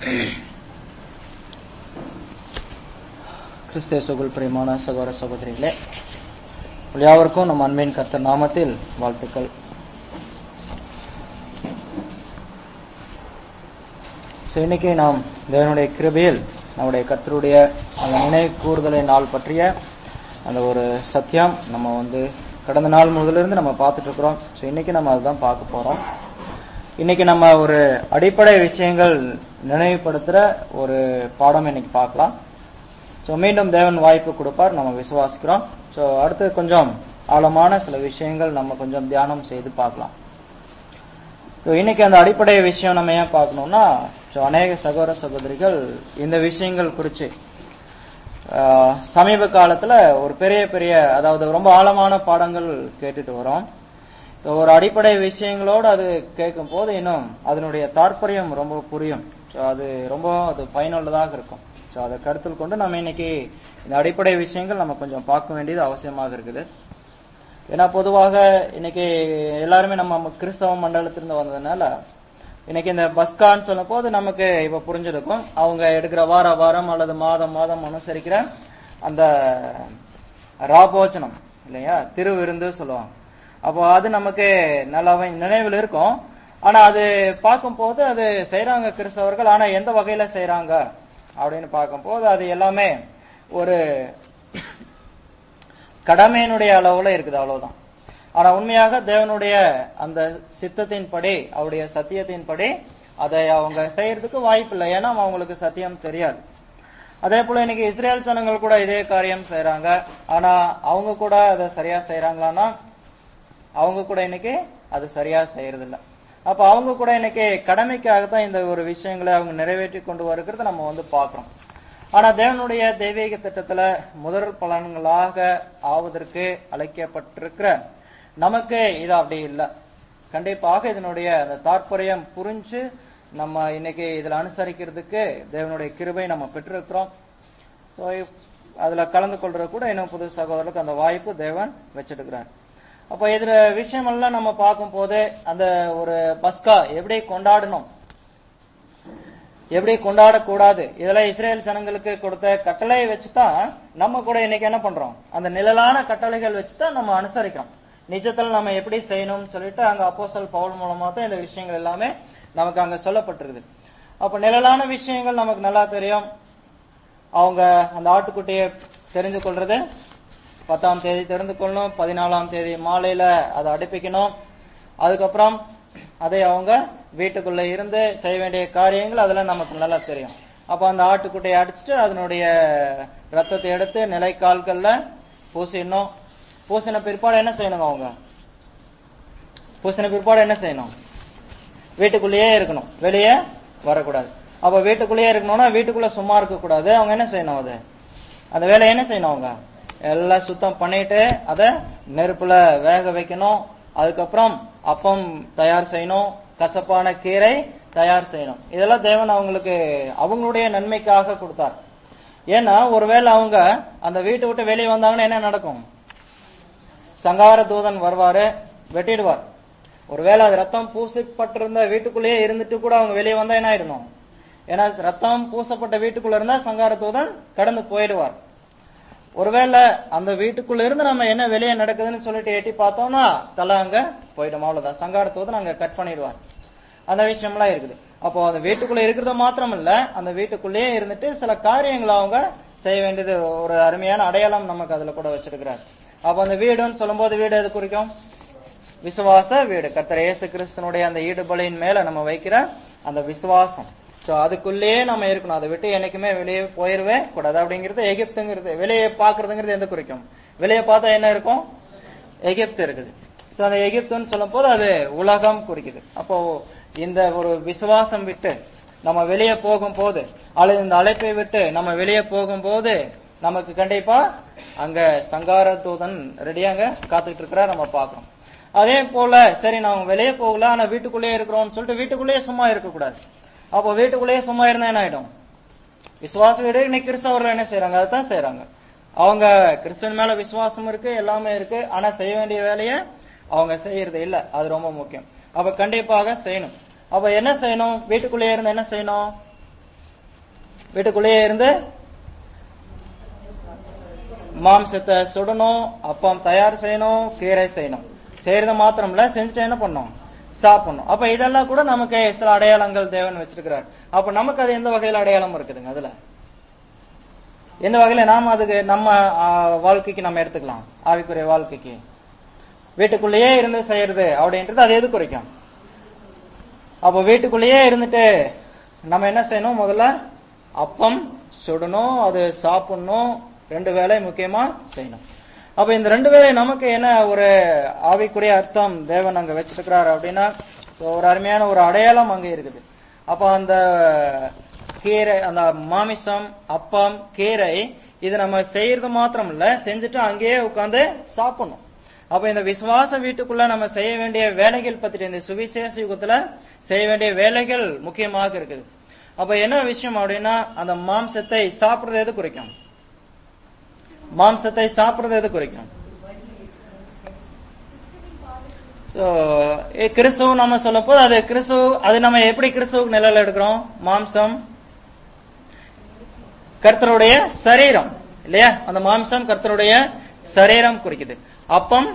கிறிஸ்தேசுகுள் பிரியமான சகோதர சகோதரிகளே உங்கள் யாவருக்கும் நம் அன்பின் கர்த்தர் நாமத்தில் வாழ்த்துக்கள் So, இன்னைக்கு நாம் தேவனுடைய கிருபையில் நம்முடைய கர்த்தருடைய அந்த நினைவு கூறுதலை நாள் பற்றிய அந்த ஒரு சத்தியம் நம்ம வந்து கடந்த நாள் முதலிருந்து நம்ம பார்த்துட்டு இருக்கிறோம் ஸோ இன்னைக்கு நம்ம அதுதான் பார்க்க போறோம் இன்னைக்கு நம்ம ஒரு அடிப்படை விஷயங்கள் நினைவுபடுத்துற ஒரு பாடம் இன்னைக்கு பார்க்கலாம் ஸோ மீண்டும் தேவன் வாய்ப்பு கொடுப்பார் நம்ம விசுவாசிக்கிறோம் ஸோ அடுத்து கொஞ்சம் ஆழமான சில விஷயங்கள் நம்ம கொஞ்சம் தியானம் செய்து பார்க்கலாம் ஸோ இன்னைக்கு அந்த அடிப்படை விஷயம் நம்ம ஏன் பார்க்கணும்னா ஸோ அநேக சகோதர சகோதரிகள் இந்த விஷயங்கள் குறித்து ஆஹ், சமீப காலத்துல ஒரு பெரிய பெரிய அதாவது ரொம்ப ஆழமான பாடங்கள் கேட்டுட்டு வரோம் ஸோ ஒரு அடிப்படை விஷயங்களோடு அது கேட்கும் போது இன்னும் அதனுடைய தாற்பயம் ரொம்ப புரியும் ஸோ அது ரொம்ப அது பயனுள்ளதாக இருக்கும் ஸோ அதை கருத்தில் கொண்டு நம்ம இன்னைக்கு இந்த அடிப்படை விஷயங்கள் நம்ம கொஞ்சம் பார்க்க வேண்டியது அவசியமாக இருக்குது ஏன்னா பொதுவாக இன்னைக்கு எல்லாருமே நம்ம கிறிஸ்தவ மண்டலத்திலிருந்து வந்ததுனால இன்னைக்கு இந்த பஸ்கான்னு சொல்லும் போது நமக்கு இப்ப புரிஞ்சிருக்கும் அவங்க எடுக்கிற வார வாரம் அல்லது மாதம் மாதம் அனுசரிக்கிற அந்த ராபோச்சனம் இல்லையா திருவிருந்து சொல்லுவாங்க அப்போ அது நமக்கு நல்லாவே நினைவில் இருக்கும் ஆனா அது பார்க்கும்போது அது செய்யறாங்க கிறிஸ்தவர்கள் ஆனா எந்த வகையில செய்யறாங்க அப்படின்னு பார்க்கும்போது அது எல்லாமே ஒரு கடமையினுடைய அளவுல இருக்குது அவ்வளவுதான் ஆனா உண்மையாக தேவனுடைய அந்த சித்தத்தின்படி அவருடைய சத்தியத்தின்படி அதை அவங்க செய்யறதுக்கு வாய்ப்பு இல்லை ஏன்னா அவங்களுக்கு சத்தியம் தெரியாது அதே போல இன்னைக்கு இஸ்ரேல் ஜனங்கள் கூட இதே காரியம் செய்யறாங்க ஆனா அவங்க கூட அதை சரியா செய்யறாங்களான்னா அவங்க கூட இன்னைக்கு அது சரியா செய்யறது இல்ல அப்ப அவங்க கூட இன்னைக்கு கடமைக்காகத்தான் இந்த ஒரு விஷயங்களை அவங்க நிறைவேற்றி கொண்டு வருகிறத நம்ம வந்து பாக்குறோம் ஆனா தேவனுடைய தெய்வீக திட்டத்துல முதல் பலன்களாக ஆவதற்கு அழைக்கப்பட்டிருக்கிற நமக்கு இது அப்படி இல்லை கண்டிப்பாக இதனுடைய அந்த தாற்பயம் புரிஞ்சு நம்ம இன்னைக்கு இதுல அனுசரிக்கிறதுக்கு தேவனுடைய கிருபை நம்ம பெற்றிருக்கிறோம் ஸோ அதுல கலந்து கொள்றது கூட இன்னும் புது சகோதரருக்கு அந்த வாய்ப்பு தேவன் வச்சிருக்கிறார் அப்ப இதுல விஷயமெல்லாம் நம்ம பார்க்கும் போது அந்த ஒரு பஸ்கா எப்படி கொண்டாடணும் எப்படி கொண்டாடக்கூடாது இதெல்லாம் இஸ்ரேல் ஜனங்களுக்கு கொடுத்த கட்டளையை வச்சுதான் நம்ம கூட இன்னைக்கு என்ன பண்றோம் அந்த நிழலான கட்டளைகள் வச்சுதான் நம்ம அனுசரிக்கிறோம் நிஜத்துல நம்ம எப்படி செய்யணும்னு சொல்லிட்டு அங்க அப்போஸ்தலர் பவுல் மூலமா தான் இந்த விஷயங்கள் எல்லாமே நமக்கு அங்க சொல்லப்பட்டிருக்குது அப்ப நிழலான விஷயங்கள் நமக்கு நல்லா தெரியும் அவங்க அந்த ஆட்டுக்குட்டியை தெரிஞ்சு கொள்றது பத்தாம் தேதி தெரிந்து கொள்ளணும் பதினாலாம் தேதி மாலையில அதை அடுப்பிக்கணும் அதுக்கப்புறம் அதை அவங்க வீட்டுக்குள்ள இருந்து செய்ய வேண்டிய காரியங்கள் அதெல்லாம் நமக்கு நல்லா தெரியும் அப்ப அந்த ஆட்டுக்குட்டையை அடிச்சுட்டு அதனுடைய ரத்தத்தை எடுத்து நிலைக்கால்கள்ல பூசிடணும் பூசின பிற்பாடு என்ன செய்யணுங்க அவங்க பூசின பிற்பாடு என்ன செய்யணும் வீட்டுக்குள்ளேயே இருக்கணும் வெளியே வரக்கூடாது அப்ப வீட்டுக்குள்ளேயே இருக்கணும்னா வீட்டுக்குள்ள சும்மா இருக்க கூடாது அவங்க என்ன செய்யணும் அது அந்த வேலையை என்ன செய்யணும் அவங்க எல்லாம் சுத்தம் பண்ணிட்டு அதை நெருப்புல வேக வைக்கணும் அதுக்கப்புறம் அப்பம் தயார் செய்யணும் கசப்பான கீரை தயார் செய்யணும் இதெல்லாம் தேவன் அவங்களுக்கு அவங்களுடைய நன்மைக்காக கொடுத்தார் ஏன்னா ஒருவேளை அவங்க அந்த வீட்டை விட்டு வெளியே வந்தாங்கன்னா என்ன நடக்கும் சங்கார தூதன் வருவாரு வெட்டிடுவார் ஒருவேளை அது ரத்தம் பூசப்பட்டிருந்த வீட்டுக்குள்ளேயே இருந்துட்டு கூட அவங்க வெளியே வந்தா என்ன ஆயிடணும் ஏன்னா ரத்தம் பூசப்பட்ட வீட்டுக்குள்ள இருந்தா சங்கார தூதன் கடந்து போயிடுவார் ஒருவேளை அந்த வீட்டுக்குள்ள இருந்து நம்ம என்ன வெளியே நடக்குதுன்னு சொல்லிட்டு எட்டி பார்த்தோம்னா தலை அங்க போயிடும் அவ்வளவுதான் சங்கார தூதன் அங்க கட் பண்ணிடுவார் அந்த விஷயம்லாம் இருக்குது அப்போ அந்த வீட்டுக்குள்ள இருக்கிறது மாத்திரம் இல்ல அந்த வீட்டுக்குள்ளேயே இருந்துட்டு சில காரியங்களை அவங்க செய்ய வேண்டியது ஒரு அருமையான அடையாளம் நமக்கு அதுல கூட வச்சிருக்கிறார் அப்ப அந்த வீடுன்னு சொல்லும்போது வீடு எது குறிக்கும் விசுவாச வீடு கர்த்தர் இயேசு கிறிஸ்தனுடைய அந்த ஈடுபலியின் மேல நம்ம வைக்கிற அந்த விசுவாசம் சோ அதுக்குள்ளேயே நம்ம இருக்கணும் அதை விட்டு என்னைக்குமே வெளியே போயிருவே கூடாது அப்படிங்கிறது எகிப்துங்கிறது வெளியே பாக்குறதுங்கிறது எந்த குறிக்கும் வெளியே பார்த்தா என்ன இருக்கும் எகிப்து இருக்குது சோ அந்த எகிப்துன்னு சொல்லும் போது அது உலகம் குறிக்குது அப்போ இந்த ஒரு விசுவாசம் விட்டு நம்ம வெளியே போகும் போது அல்லது இந்த அழைப்பை விட்டு நம்ம வெளியே போகும்போது நமக்கு கண்டிப்பா அங்க சங்கார தூதன் ரெடியாங்க காத்துட்டு இருக்கிற நம்ம பாக்குறோம் அதே போல சரி நான் வெளியே போகல ஆனா வீட்டுக்குள்ளேயே இருக்கிறோம்னு சொல்லிட்டு வீட்டுக்குள்ளேயே சும்மா இருக்கக்கூடாது அப்போ வீட்டுக்குள்ளேயே சும்மா இருந்தா என்ன ஆயிடும் விசுவாச வீடு இன்னைக்கு கிறிஸ்தவர்கள் என்ன செய்யறாங்க அதைத்தான் செய்யறாங்க அவங்க கிறிஸ்துவன் மேல விசுவாசம் இருக்கு எல்லாமே இருக்கு ஆனா செய்ய வேண்டிய வேலையை அவங்க செய்யறது இல்ல அது ரொம்ப முக்கியம் அப்ப கண்டிப்பாக செய்யணும் அப்ப என்ன செய்யணும் வீட்டுக்குள்ளேயே இருந்து என்ன செய்யணும் வீட்டுக்குள்ளேயே இருந்து மாம்சத்தை சுடணும் அப்பம் தயார் செய்யணும் கீரை செய்யணும் செய்யறது மாத்திரம் இல்ல செஞ்சுட்டு என்ன பண்ணணும் சாப்பிடணும் அப்ப இதெல்லாம் கூட நமக்கு சில அடையாளங்கள் தேவன் வச்சிருக்கிறார் அப்ப நமக்கு அது எந்த வகையில அடையாளம் இருக்குதுங்க அதுல எந்த வகையில நாம அதுக்கு நம்ம ஆ, வாழ்க்கைக்கு நம்ம எடுத்துக்கலாம் ஆவிக்குரிய வாழ்க்கைக்கு வீட்டுக்குள்ளேயே இருந்து செய்யறது அப்படின்றது அது எது குறிக்கும் அப்ப வீட்டுக்குள்ளேயே இருந்துட்டு நம்ம என்ன செய்யணும் முதல்ல அப்பம் சுடணும் அது சாப்பிடணும் ரெண்டு வேலை முக்கியமா செய்யணும் அப்ப இந்த ரெண்டு வேலை நமக்கு என்ன ஒரு ஆவிக்குரிய அர்த்தம் தேவன் அங்க வச்சிருக்கிறார் அப்படின்னா so ஒரு அருமையான ஒரு அடையாளம் அங்க இருக்குது அப்ப அந்த கீரை அந்த மாமிசம் அப்பம் கீரை இது நம்ம செய்யறது மாத்திரம் இல்ல செஞ்சுட்டு அங்கேயே உட்கார்ந்து சாப்பிடணும் அப்ப இந்த விசுவாச வீட்டுக்குள்ள நம்ம செய்ய வேண்டிய வேலைகள் பத்திட்டு இந்த சுவிசேஷ யுகத்துல செய்ய வேண்டிய வேலைகள் முக்கியமாக இருக்குது அப்ப என்ன விஷயம் அப்படின்னா அந்த மாம்சத்தை சாப்பிடுறது எது குறிக்கும் மாம்சத்தை சாப்பிடுறது எது குறிக்கும் சோ கிறிஸ்துவ நம்ம சொல்ல போது அது கிறிஸ்துவ அது நம்ம எப்படி கிறிஸ்துவுக்கு நிழல் எடுக்கிறோம் மாம்சம் கர்த்தருடைய சரீரம் இல்லையா அந்த மாம்சம் கர்த்தருடைய சரீரம் குறிக்குது அப்பம்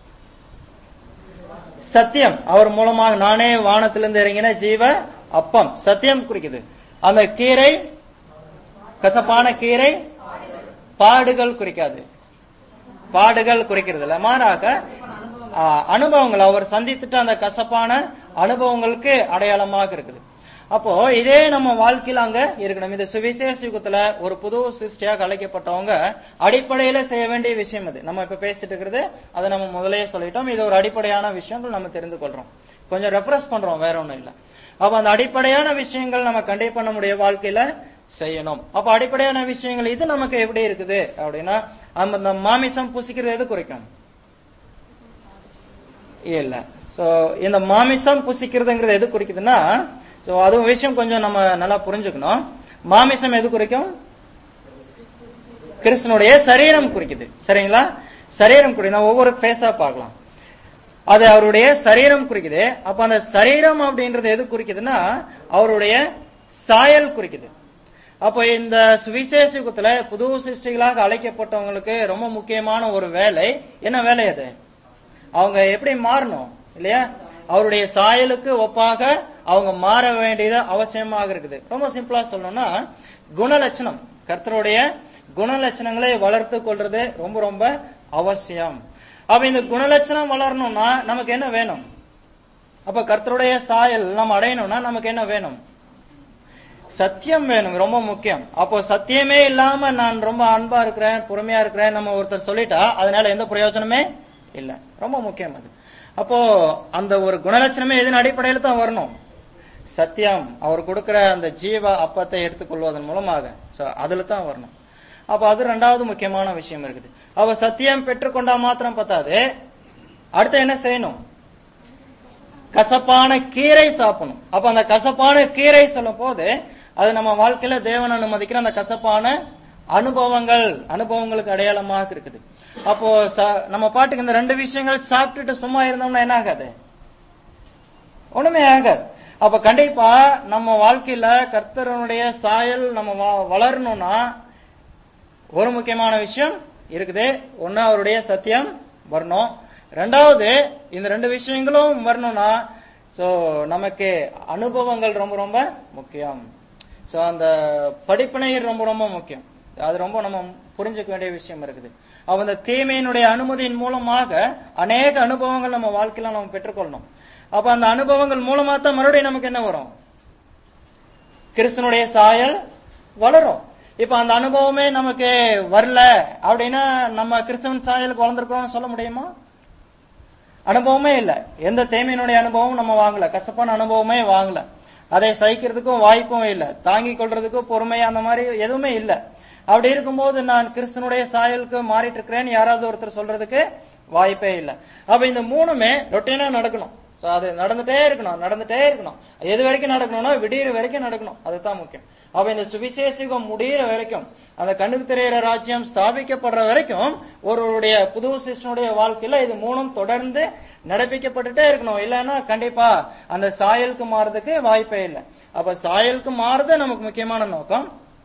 சத்தியம் அவர் மூலமாக நானே வானத்திலிருந்து இறங்கின ஜீவ அப்பம் சத்தியம் குறிக்குது அந்த கீரை கசப்பான கீரை பாடுகள் குறிக்காது பாடுகள் குறிக்கிறது இல்ல மாறாக ஆ, அனுபவங்கள் அவர் சந்தித்துட்ட அந்த கசப்பான அனுபவங்களுக்கு அடையாளமாக இருக்குது அப்போ இதே நம்ம வாழ்க்கையில அங்க இருக்கணும் இந்த சுவிசேஷ யுகத்துல ஒரு புது சிருஷ்டியாக அழைக்கப்பட்டவங்க அடிப்படையில செய்ய வேண்டிய விஷயம் அது நம்ம இப்ப பேசிட்டு இருக்கிறது அதை நம்ம முதல்லயே சொல்லிட்டோம் இது ஒரு அடிப்படையான விஷயங்கள் நம்ம தெரிந்து கொள்றோம் கொஞ்சம் ரெஃபரன்ஸ் பண்றோம் வேற ஒண்ணும் இல்ல அப்ப அந்த அடிப்படையான விஷயங்கள் நம்ம கண்டே பண்ண முடிய வாழ்க்கையில செய்யணும் அப்ப அடிப்படையான விஷயங்கள் இது நமக்கு எப்படி இருக்குது அப்படின்னா நம்ம இந்த மாமிசம் புசிக்கிறது எது குறைக்கும் இல்ல சோ இந்த மாமிசம் புசிக்கிறதுங்கிறது எது குறிக்குதுன்னா சோ அது விஷயம் கொஞ்சம் நம்ம நல்லா புரிஞ்சுக்கணும் மாமிசம் எது குறிக்கும் கிறிஸ்தனுடைய சரீரம் குறிக்குது சரிங்களா சரீரம் குறிக்குது நான் ஒவ்வொரு பேஸா பார்க்கலாம் அது அவருடைய சரீரம் குறிக்குது அப்ப அந்த சரீரம் அப்படின்றது எது குறிக்குதுன்னா அவருடைய சாயல் குறிக்குது அப்போ இந்த சுவிசேஷ யுகத்துல புது சிருஷ்டிகளாக அழைக்கப்பட்டவங்களுக்கு ரொம்ப முக்கியமான ஒரு வேலை என்ன வேலை அது அவங்க எப்படி மாறணும் இல்லையா அவருடைய சாயலுக்கு ஒப்பாக அவங்க மாற வேண்டியது அவசியமாக இருக்குது ரொம்ப சிம்பிளா சொல்லணும்னா குணலட்சணம் கர்த்தருடைய குணலட்சணங்களை வளர்த்து கொள்றது ரொம்ப ரொம்ப அவசியம் அப்ப இந்த குணலட்சணம் வளரணும்னா நமக்கு என்ன வேணும் அப்ப கர்த்தருடைய சாயல் நம்ம அடையணும்னா நமக்கு என்ன வேணும் சத்தியம் வேணும் ரொம்ப முக்கியம் அப்போ சத்தியமே இல்லாம நான் ரொம்ப அன்பா இருக்கிறேன் பொறுமையா இருக்கிறேன் நம்ம ஒருத்தர் சொல்லிட்டா அதனால எந்த பிரயோஜனமே இல்ல ரொம்ப முக்கியம் அது அப்போ அந்த ஒரு குணலட்சணமே எதன் அடிப்படையில தான் வரணும் சத்தியம் அவர் கொடுக்கிற அந்த ஜீவ அப்பத்தை எடுத்துக்கொள்வதன் மூலமாக So, அதுல தான் வரணும் அப்ப அது ரெண்டாவது முக்கியமான விஷயம் இருக்குது அவ சத்தியம் பெற்றுக்கொண்டா மாத்திரம் பத்தாது அடுத்து என்ன செய்யணும் கசப்பான கீரை சாப்பிடணும் அப்ப அந்த கசப்பான கீரை சொல்லும் போது அது நம்ம வாழ்க்கையில தேவன் அனுமதிக்கிற அந்த கசப்பான அனுபவங்கள் அனுபவங்களுக்கு அடையாளமாக இருக்குது அப்போ ச- நம்ம பாட்டுக்கு இந்த ரெண்டு விஷயங்கள் சாப்பிட்டுட்டு சும்மா இருந்தோம்னா என்ன ஆகாது ஒண்ணுமே ஆகாது அப்ப கண்டிப்பா நம்ம வாழ்க்கையில கர்த்தரனுடைய சாயல் நம்ம வ- வளரணும்னா ஒரு முக்கியமான விஷயம் இருக்குது ஒண்ணு அவருடைய சத்தியம் வரணும் ரெண்டாவது இந்த ரெண்டு விஷயங்களும் வரணும்னா சோ நமக்கு அனுபவங்கள் ரொம்ப ரொம்ப முக்கியம் சோ அந்த படிப்பினை ரொம்ப ரொம்ப முக்கியம் அது ரொம்ப நம்ம புரிஞ்சுக்க வேண்டிய விஷயம் இருக்குது அப்ப அந்த தீமையினுடைய அனுமதியின் மூலமாக அநேக அனுபவங்கள் நம்ம வாழ்க்கையில நம்ம பெற்றுக்கொள்ளணும் அப்ப அந்த அனுபவங்கள் மூலமா தான் மறுபடியும் நமக்கு என்ன வரும் கிறிஸ்தனுடைய சாயல் வளரும் இப்ப அந்த அனுபவமே நமக்கு வரல அப்படின்னா நம்ம கிறிஸ்தவன் சாயலுக்கு வளர்ந்துருக்கோம்னு சொல்ல முடியுமா அனுபவமே இல்ல எந்த தேமையினுடைய அனுபவமும் நம்ம வாங்கல கசப்பான அனுபவமே வாங்கல அதை சகிக்கிறதுக்கும் வாய்ப்பும் இல்ல தாங்கிக் கொள்றதுக்கும் பொறுமை அந்த மாதிரி எதுவுமே இல்ல அப்படி இருக்கும்போது நான் கிறிஸ்தனுடைய சாயலுக்கு மாறிட்டு இருக்கிறேன்னு யாராவது ஒருத்தர் சொல்றதுக்கு வாய்ப்பே இல்ல அப்ப இந்த மூணுமே ரொட்டீனா நடக்கணும் So, அது நடந்துட்டே இருக்கணும் நடந்துட்டே இருக்கணும் எது வரைக்கும் நடக்கணும்னா விடியற வரைக்கும் நடக்கணும் அதுதான் முக்கியம் அப்ப இந்த சுவிசேஷிகம் முடியிற வரைக்கும் அந்த கண்ணுக்கு தெரியிற ராஜ்யம் ஸ்தாபிக்கப்படுற வரைக்கும் ஒருவருடைய புது சிஸ்டனுடைய வாழ்க்கையில இது மூணும் தொடர்ந்து நடப்பிக்கப்பட்டுட்டே இருக்கணும் இல்லைன்னா கண்டிப்பா அந்த சாயலுக்கு மாறதுக்கு வாய்ப்பே இல்லை அப்ப சாயலுக்கு மாறுறது நமக்கு முக்கியமான நோக்கம்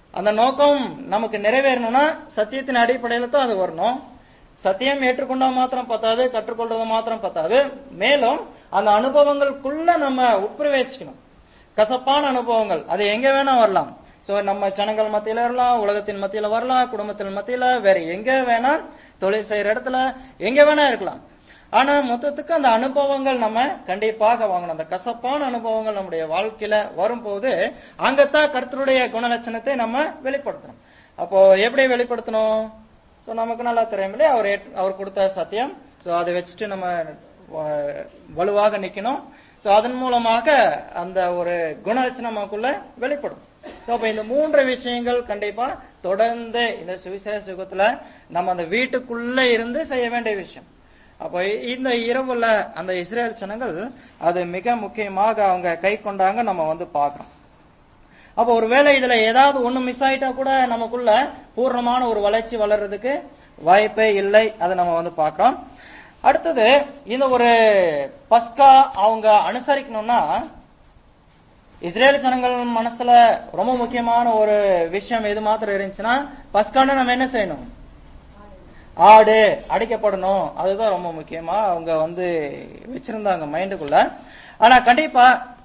அந்த நோக்கம் நமக்கு நிறைவேறணும்னா சத்தியத்தின் அடிப்படையில தான் அது வரணும் சத்தியம் ஏற்றுக்கொண்டா மாத்திரம் பத்தாது கற்றுக்கொள்றது மாத்திரம் பத்தாது மேலும் அந்த அனுபவங்களுக்குள்ள நம்ம உட்பிரவேசிக்கணும் கசப்பான அனுபவங்கள் அது எங்க வேணா வரலாம் சோ நம்ம ஜனங்கள் மத்தியில வரலாம் உலகத்தின் மத்தியில வரலாம் குடும்பத்தின் மத்தியில வேற எங்க வேணா தொழில் செய்யற இடத்துல எங்க வேணா இருக்கலாம் ஆனா மொத்தத்துக்கு அந்த அனுபவங்கள் நம்ம கண்டிப்பாக வாங்கணும் அந்த கசப்பான அனுபவங்கள் நம்முடைய வாழ்க்கையில வரும்போது அங்கத்தான் கர்த்தருடைய குணலட்சணத்தை நம்ம வெளிப்படுத்தணும் அப்போ எப்படி வெளிப்படுத்தணும் சோ நமக்கு நல்லா தெரியும் இல்லையா அவர் ஏற்று- அவர் கொடுத்த சத்தியம் சோ அதை வச்சுட்டு நம்ம வ- வலுவாக நிக்கணும் சோ அதன் மூலமாக அந்த ஒரு குணலட்சணம் நமக்குள்ள வெளிப்படும் So, அப்ப இந்த மூன்று விஷயங்கள் கண்டிப்பா தொடர்ந்து இந்த சுவிசேஷ யுகத்துல நம்ம அந்த வீட்டுக்குள்ள இருந்து செய்ய வேண்டிய விஷயம் அப்போ இந்த இரவுல அந்த இஸ்ரேல் ஜனங்கள் அது மிக முக்கியமாக அவங்க கை கொண்டாங்க நம்ம வந்து பார்க்கிறோம் அப்போ ஒருவேளை இதுல ஏதாவது ஒண்ணு மிஸ் ஆயிட்டா கூட நமக்குள்ள பூர்ணமான ஒரு வளர்ச்சி வளர்றதுக்கு வாய்ப்பே இல்லை அதை நம்ம வந்து பார்க்கிறோம் அடுத்தது இந்த ஒரு பஸ்கா அவங்க அனுசரிக்கணும்னா இஸ்ரேல் ஜனங்கள் மனசுல ரொம்ப முக்கியமான ஒரு விஷயம் எது மாத்திரம் இருந்துச்சுன்னா பஸ்கான்னு நம்ம என்ன செய்யணும் ஆடு அடிக்கப்படணும் அதுதான் ரொம்ப முக்கியமா அவங்க வந்து வச்சிருந்தாங்க மைண்டுக்குள்ள ஆனா கண்டிப்பா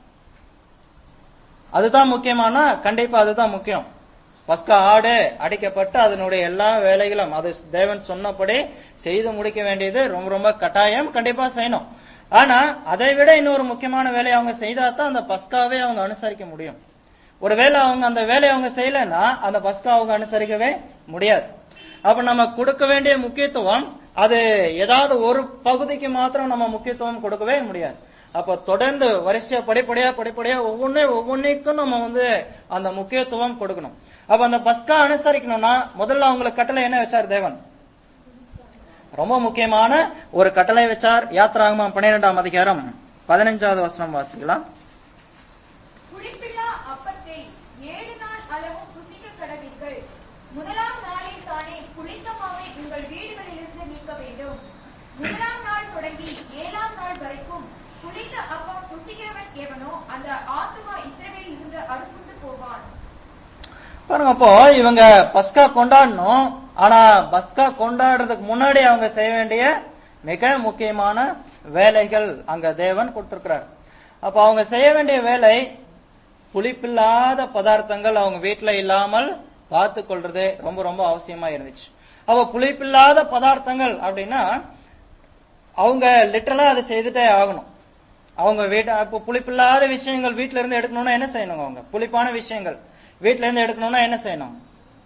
அதுதான் முக்கியமானா கண்டிப்பா அதுதான் முக்கியம் பஸ்கா ஆடு அடிக்கப்பட்டு அதனுடைய எல்லா வேலைகளும் அது தேவன் சொன்னபடி செய்து முடிக்க வேண்டியது ரொம்ப ரொம்ப கட்டாயம் கண்டிப்பா செய்யணும் ஆனா அதை விட இன்னொரு முக்கியமான வேலையை அவங்க செய்தா தான் அந்த பஸ்காவே அவங்க அனுசரிக்க முடியும் ஒருவேளை அவங்க அந்த வேலையை அவங்க செய்யலைன்னா அந்த பஸ்கா அவங்க அனுசரிக்கவே முடியாது அப்ப நம்ம கொடுக்க வேண்டிய முக்கியத்துவம் அது ஏதாவது ஒரு பகுதிக்கு மாத்திரம் நம்ம முக்கியத்துவம் கொடுக்கவே முடியாது அப்ப தொடர்ந்து வரிசையா படிப்படியா படிப்படியா ஒவ்வொன்னு ஒவ்வொன்னைக்கும் நம்ம வந்து அந்த முக்கியத்துவம் கொடுக்கணும் அப்ப அந்த பஸ்கா அனுசரிக்கணும்னா முதல்ல அவங்களுக்கு கட்டளை என்ன வச்சார் தேவன் ரொம்ப முக்கியமான ஒரு கட்டளை வச்சார் யாத்ராகமம் பன்னிரெண்டாம் அதிகாரம் பதினஞ்சாவது வசனம் வாசிக்கலாம் புளிப்பில்லா அப்பத்தை ஏழு நாள் அளவும் புசிக்க கடவீர்கள் முதலாம் நாளில் தானே புளித்த மாவை உங்கள் வீடுகளிலிருந்து நீக்க வேண்டும் முதலாம் நாள் தொடங்கி ஏழாம் நாள் வரைக்கும் புளித்த அப்பம் புசிக்கிறவன் எவனோ அந்த ஆத்துமா இஸ்ரவேலில் இருந்து அறுப்புண்டு போவான் பாருங்க அப்போ இவங்க பஸ்கா கொண்டாடணும் ஆனா பஸ்கா கொண்டாடுறதுக்கு முன்னாடி அவங்க செய்ய வேண்டிய மிக முக்கியமான வேலைகள் அங்க தேவன் கொடுத்திருக்கிறார் அப்ப அவங்க செய்ய வேண்டிய வேலை புளிப்பில்லாத பதார்த்தங்கள் அவங்க வீட்டுல இல்லாமல் பார்த்து கொள்றது ரொம்ப ரொம்ப அவசியமா இருந்துச்சு அப்ப புளிப்பில்லாத பதார்த்தங்கள் அப்படின்னா அவங்க லிட்டரலா அதை செய்துட்டே ஆகணும் அவங்க வீட்டு அப்போ புளிப்பில்லாத விஷயங்கள் வீட்ல இருந்து எடுக்கணும்னா என்ன செய்யணும் அவங்க புளிப்பான விஷயங்கள் வீட்ல இருந்து எடுக்கணும்னா என்ன செய்யணும்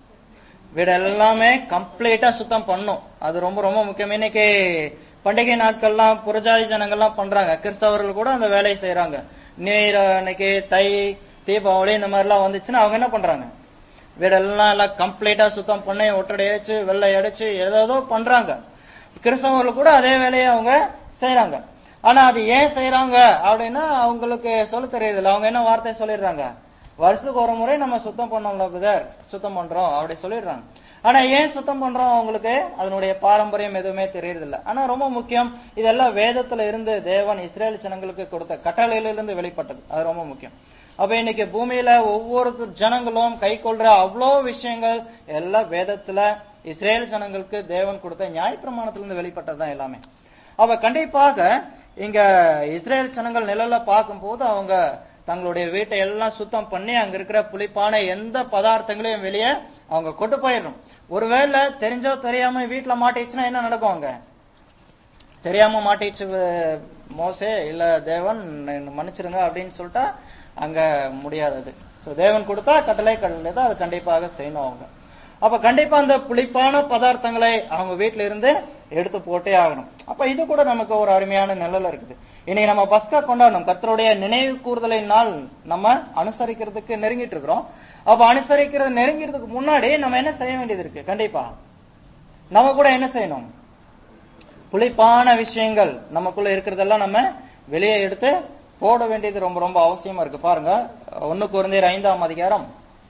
வீடு எல்லாமே கம்ப்ளீட்டா சுத்தம் பண்ணும் அது ரொம்ப ரொம்ப முக்கியம் இன்னைக்கு பண்டிகை நாட்கள்லாம் புறஜாதி ஜனங்கள்லாம் பண்றாங்க கிறிஸ்தவர்கள் கூட அந்த வேலையை செய்யறாங்க நீர் அன்னைக்கு தை தீபாவளி இந்த மாதிரி எல்லாம் வந்துச்சுன்னா அவங்க என்ன பண்றாங்க வீடெல்லாம் எல்லாம் கம்ப்ளீட்டா சுத்தம் பண்ணி ஒட்டடை அடிச்சு வெள்ளை அடிச்சு ஏதோ பண்றாங்க கிறிஸ்தவர்கள் கூட அதே வேலையை அவங்க செய்யறாங்க ஆனா அது ஏன் செய்யறாங்க அப்படின்னா அவங்களுக்கு சொல்ல தெரியுது அவங்க என்ன வார்த்தை சொல்லிடுறாங்க வருஷத்துக்கு ஒரு முறை நம்ம சுத்தம் பண்ணோம்ல பிரதர் சுத்தம் பண்றோம் அப்படி சொல்லிடுறாங்க ஆனா ஏன் சுத்தம் பண்றோம் அவங்களுக்கு அதனுடைய பாரம்பரியம் எதுவுமே தெரியறது இல்ல ஆனா ரொம்ப முக்கியம் இதெல்லாம் வேதத்துல இருந்து தேவன் இஸ்ரேல் ஜனங்களுக்கு கொடுத்த கட்டளையிலிருந்து வெளிப்பட்டது அது ரொம்ப முக்கியம் அப்ப இன்னைக்கு பூமியில ஒவ்வொரு ஜனங்களும் கை கொள்ற அவ்வளோ விஷயங்கள் எல்லாம் வேதத்துல இஸ்ரேல் ஜனங்களுக்கு தேவன் கொடுத்த நியாயப்பிரமாணத்திலிருந்து வெளிப்பட்டதுதான் எல்லாமே அப்ப கண்டிப்பாக இங்க இஸ்ரேல் ஜனங்கள் நிழல்ல பார்க்கும்போது அவங்க தங்களுடைய வீட்டை எல்லாம் சுத்தம் பண்ணி அங்க இருக்கிற புளிப்பான எந்த பதார்த்தங்களையும் வெளியே அவங்க கொண்டு போயிடணும் ஒருவேளை தெரிஞ்சோ தெரியாம வீட்டுல மாட்டிச்சுன்னா என்ன நடக்கும் அங்க தெரியாம மாட்டிச்சு அஹ், மோசே இல்ல தேவன் என்னை மன்னிச்சிருங்க அப்படின்னு சொல்லிட்டா அங்க முடியாதது சோ தேவன் கொடுத்தா கட்டளை கடலை தான் அது கண்டிப்பாக செய்யணும் அவங்க அப்ப கண்டிப்பா அந்த புளிப்பான பதார்த்தங்களை அவங்க வீட்ல இருந்து எடுத்து போட்டே ஆகணும் அப்ப இது கூட நமக்கு ஒரு அருமையான நிழல் இருக்குது இன்னைக்கு நம்ம பஸ்கா கொண்டாடணும் கர்த்தருடைய நினைவு கூறுதலின் நாள் நம்ம அனுசரிக்கிறதுக்கு நெருங்கிட்டு இருக்கிறோம் அப்ப அனுசரிக்கிறது நெருங்கிறதுக்கு முன்னாடி நம்ம என்ன செய்ய வேண்டியது இருக்கு கண்டிப்பா நம்ம கூட என்ன செய்யணும் புளிப்பான விஷயங்கள் நமக்குள்ள இருக்கிறதெல்லாம் நம்ம வெளியே எடுத்து போட வேண்டியது ரொம்ப ரொம்ப அவசியமா இருக்கு பாருங்க ஒண்ணு குறைந்தர் ஐந்தாம் அதிகாரம்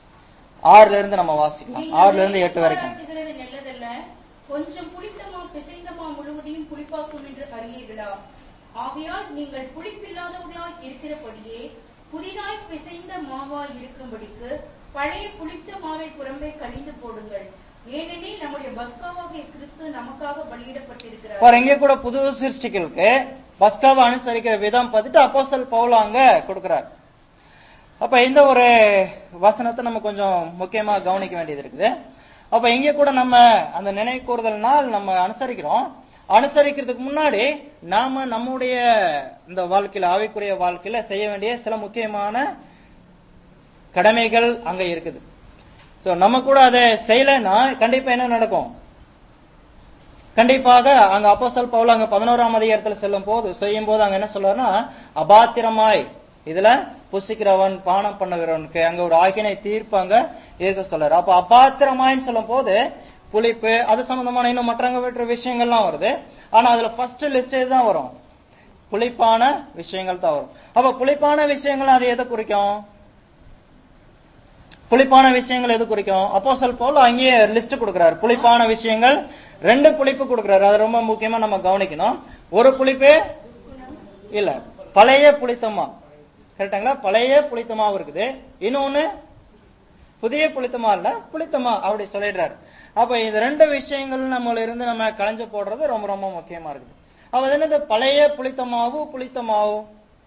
ஆறுல இருந்து நம்ம வாசிக்கலாம் ஆறுல இருந்து எட்டு வரைக்கும் பாராட்டுகிறது நல்லதல்ல கொஞ்சம் புளித்தமா பிசைந்தமா முழுவதையும் புளிப்பாக்கும் என்று அறியீர்களா ஆகையால் நீங்கள் புளிப்பில்லாதவர்களாய் இருக்கிறபடியே புதிதாய் பிசைந்த மாவாய் இருக்கும்படிக்கு பழைய புளித்த மாவை புறம்பே கழிந்து போடுங்கள் ஏனெனில் நம்முடைய பஸ்காவாகிய கிறிஸ்து நமக்காக பலியிடப்பட்டிருக்கிறார் பாரு இங்க கூட புது சிருஷ்டிகளுக்கு பஸ்காவை அனுசரிக்கிற விதம் பார்த்துட்டு அப்போஸ்தல் பவுல் அங்க கொடுக்கிறார் அப்ப இந்த ஒரு வசனத்தை நம்ம கொஞ்சம் முக்கியமா கவனிக்க வேண்டியது இருக்குது அப்ப இங்க கூட நம்ம அந்த நினைவு கூறுதல் நாள் நம்ம அனுசரிக்கிறோம் அனுசரிக்கிறதுக்கு முன்னாடி நாம நம்முடைய இந்த வாழ்க்கையில ஆவிக்குரிய வாழ்க்கையில செய்ய வேண்டிய சில முக்கியமான கடமைகள் அங்க இருக்குது சோ நம்ம கூட அதை செய்யலைன்னா கண்டிப்பா என்ன நடக்கும் கண்டிப்பாக அங்க அப்போஸ்தல் பவுல் அங்க பதினோராம் அதிகாரத்துல செல்லும் போது செய்யும் போது அங்க என்ன சொல்றாருன்னா அபாத்திரமாய் இதுல புசிக்கிறவன் பானம் பண்ணுகிறவனுக்கு அங்க ஒரு ஆக்கினை தீர்ப்பாங்க இருக்க சொல்றாரு அப்ப அபாத்திரமாய்ன்னு சொல்லும் போது புளிப்பு அது சம்பந்தமான இன்னும் மற்றவங்க விட்டுற விஷயங்கள்லாம் வருது ஆனா அதுல ஃபர்ஸ்ட் லிஸ்ட் தான் வரும் புளிப்பான விஷயங்கள் தான் வரும் அப்ப புளிப்பான விஷயங்கள் அது எதை குறிக்கும் புளிப்பான விஷயங்கள் எது குறிக்கும் அப்போஸ்தலர் பவுல் அங்கேயே லிஸ்ட் கொடுக்கிறார் புளிப்பான விஷயங்கள் ரெண்டு புளிப்பு கொடுக்கிறாரு அது ரொம்ப முக்கியமா நம்ம கவனிக்கணும் ஒரு புளிப்பு இல்ல பழைய புளித்தமா கரெக்டாங்களா பழைய புளித்தமாவும் இருக்குது இன்னொன்னு புதிய புளித்தமா இல்ல புளித்தமா அப்படி சொல்லிடுறாரு அப்ப இந்த ரெண்டு விஷயங்கள் நம்மள இருந்து நம்ம களைஞ்சு போடுறது ரொம்ப ரொம்ப முக்கியமா இருக்குது அப்ப அது என்னது பழைய புளித்தமாவு புளித்தமாவு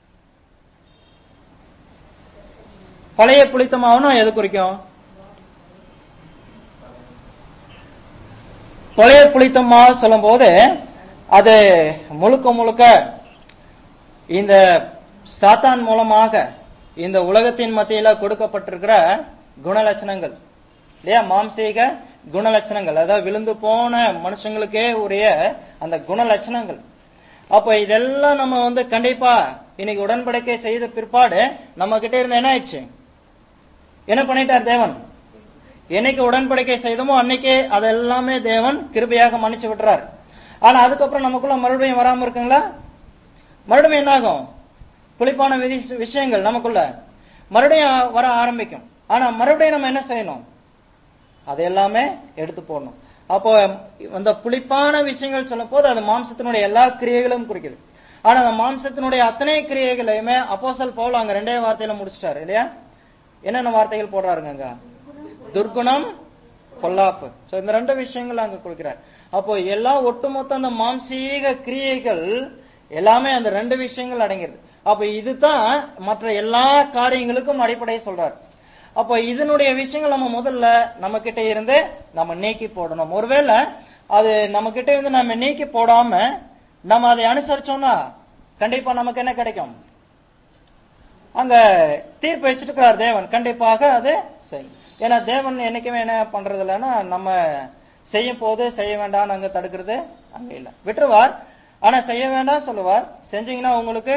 பழைய புளித்தமாவுன்னா எது குறிக்கும் பழைய புளித்தமா சொல்லும் போது அது முழுக்க முழுக்க இந்த சாத்தான் மூலமாக இந்த உலகத்தின் மத்தியில கொடுக்கப்பட்டிருக்கிற குணலட்சணங்கள் இல்லையா மாம்சீக குணலட்சணங்கள் அதாவது விழுந்து போன மனுஷங்களுக்கே உரிய அந்த குணலட்சணங்கள் அப்ப இதெல்லாம் நம்ம வந்து கண்டிப்பா இன்னைக்கு உடன்படிக்கை செய்த பிற்பாடு நம்ம கிட்ட இருந்து என்ன ஆயிடுச்சு என்ன பண்ணிட்டார் தேவன் என்னைக்கு உடன்படிக்கை செய்தோமோ அன்னைக்கே அதெல்லாமே தேவன் கிருபையாக மன்னிச்சு விட்டுறார் ஆனா அதுக்கப்புறம் நமக்குள்ள மறுபடியும் வராம இருக்குங்களா மறுபடியும் என்ன ஆகும் புளிப்பான விதி- விஷயங்கள் நமக்குள்ள மறுபடியும் வர ஆரம்பிக்கும் ஆனா மறுபடியும் நம்ம என்ன செய்யணும் அது எல்லாமே எடுத்து போடணும் அப்போ அந்த புளிப்பான விஷயங்கள் சொல்லும் போது அது மாம்சத்தினுடைய எல்லா கிரியைகளும் குறிக்குது ஆனா அந்த மாம்சத்தினுடைய அத்தனை கிரியைகளையுமே அப்போஸ்தலர் பவுல் அங்க ரெண்டே வார்த்தையில முடிச்சிட்டாரு இல்லையா என்னென்ன வார்த்தைகள் போடுறாருங்க அங்க துர்குணம் பொல்லாப்பு சோ இந்த ரெண்டு விஷயங்கள் அங்க கொடுக்கிறார் அப்போ எல்லா ஒட்டுமொத்த அந்த மாம்சீக கிரியைகள் எல்லாமே அந்த ரெண்டு விஷயங்கள் அடங்கிருது அப்ப இதுதான் மற்ற எல்லா காரியங்களுக்கும் அடிப்படையை சொல்றாரு அப்போ இதனுடைய விஷயங்கள் நம்ம முதல்ல நம்ம கிட்ட இருந்து நம்ம நீக்கி போடணும் ஒருவேளை அது நம்ம கிட்ட இருந்து நம்ம நீக்கி போடாம நம்ம அதை அனுசரிச்சோம்னா கண்டிப்பா நமக்கு என்ன கிடைக்கும் அங்க தீர்ப்பு வச்சுட்டு இருக்கிறார் தேவன் கண்டிப்பாக அது செய்யும் ஏன்னா தேவன் என்னைக்குமே என்ன பண்றது இல்லைன்னா நம்ம செய்யும் போது செய்ய வேண்டாம்னு அங்க தடுக்கிறது அங்க இல்ல விட்டுருவார் ஆனா செய்ய வேண்டாம் சொல்லுவார் செஞ்சீங்கன்னா உங்களுக்கு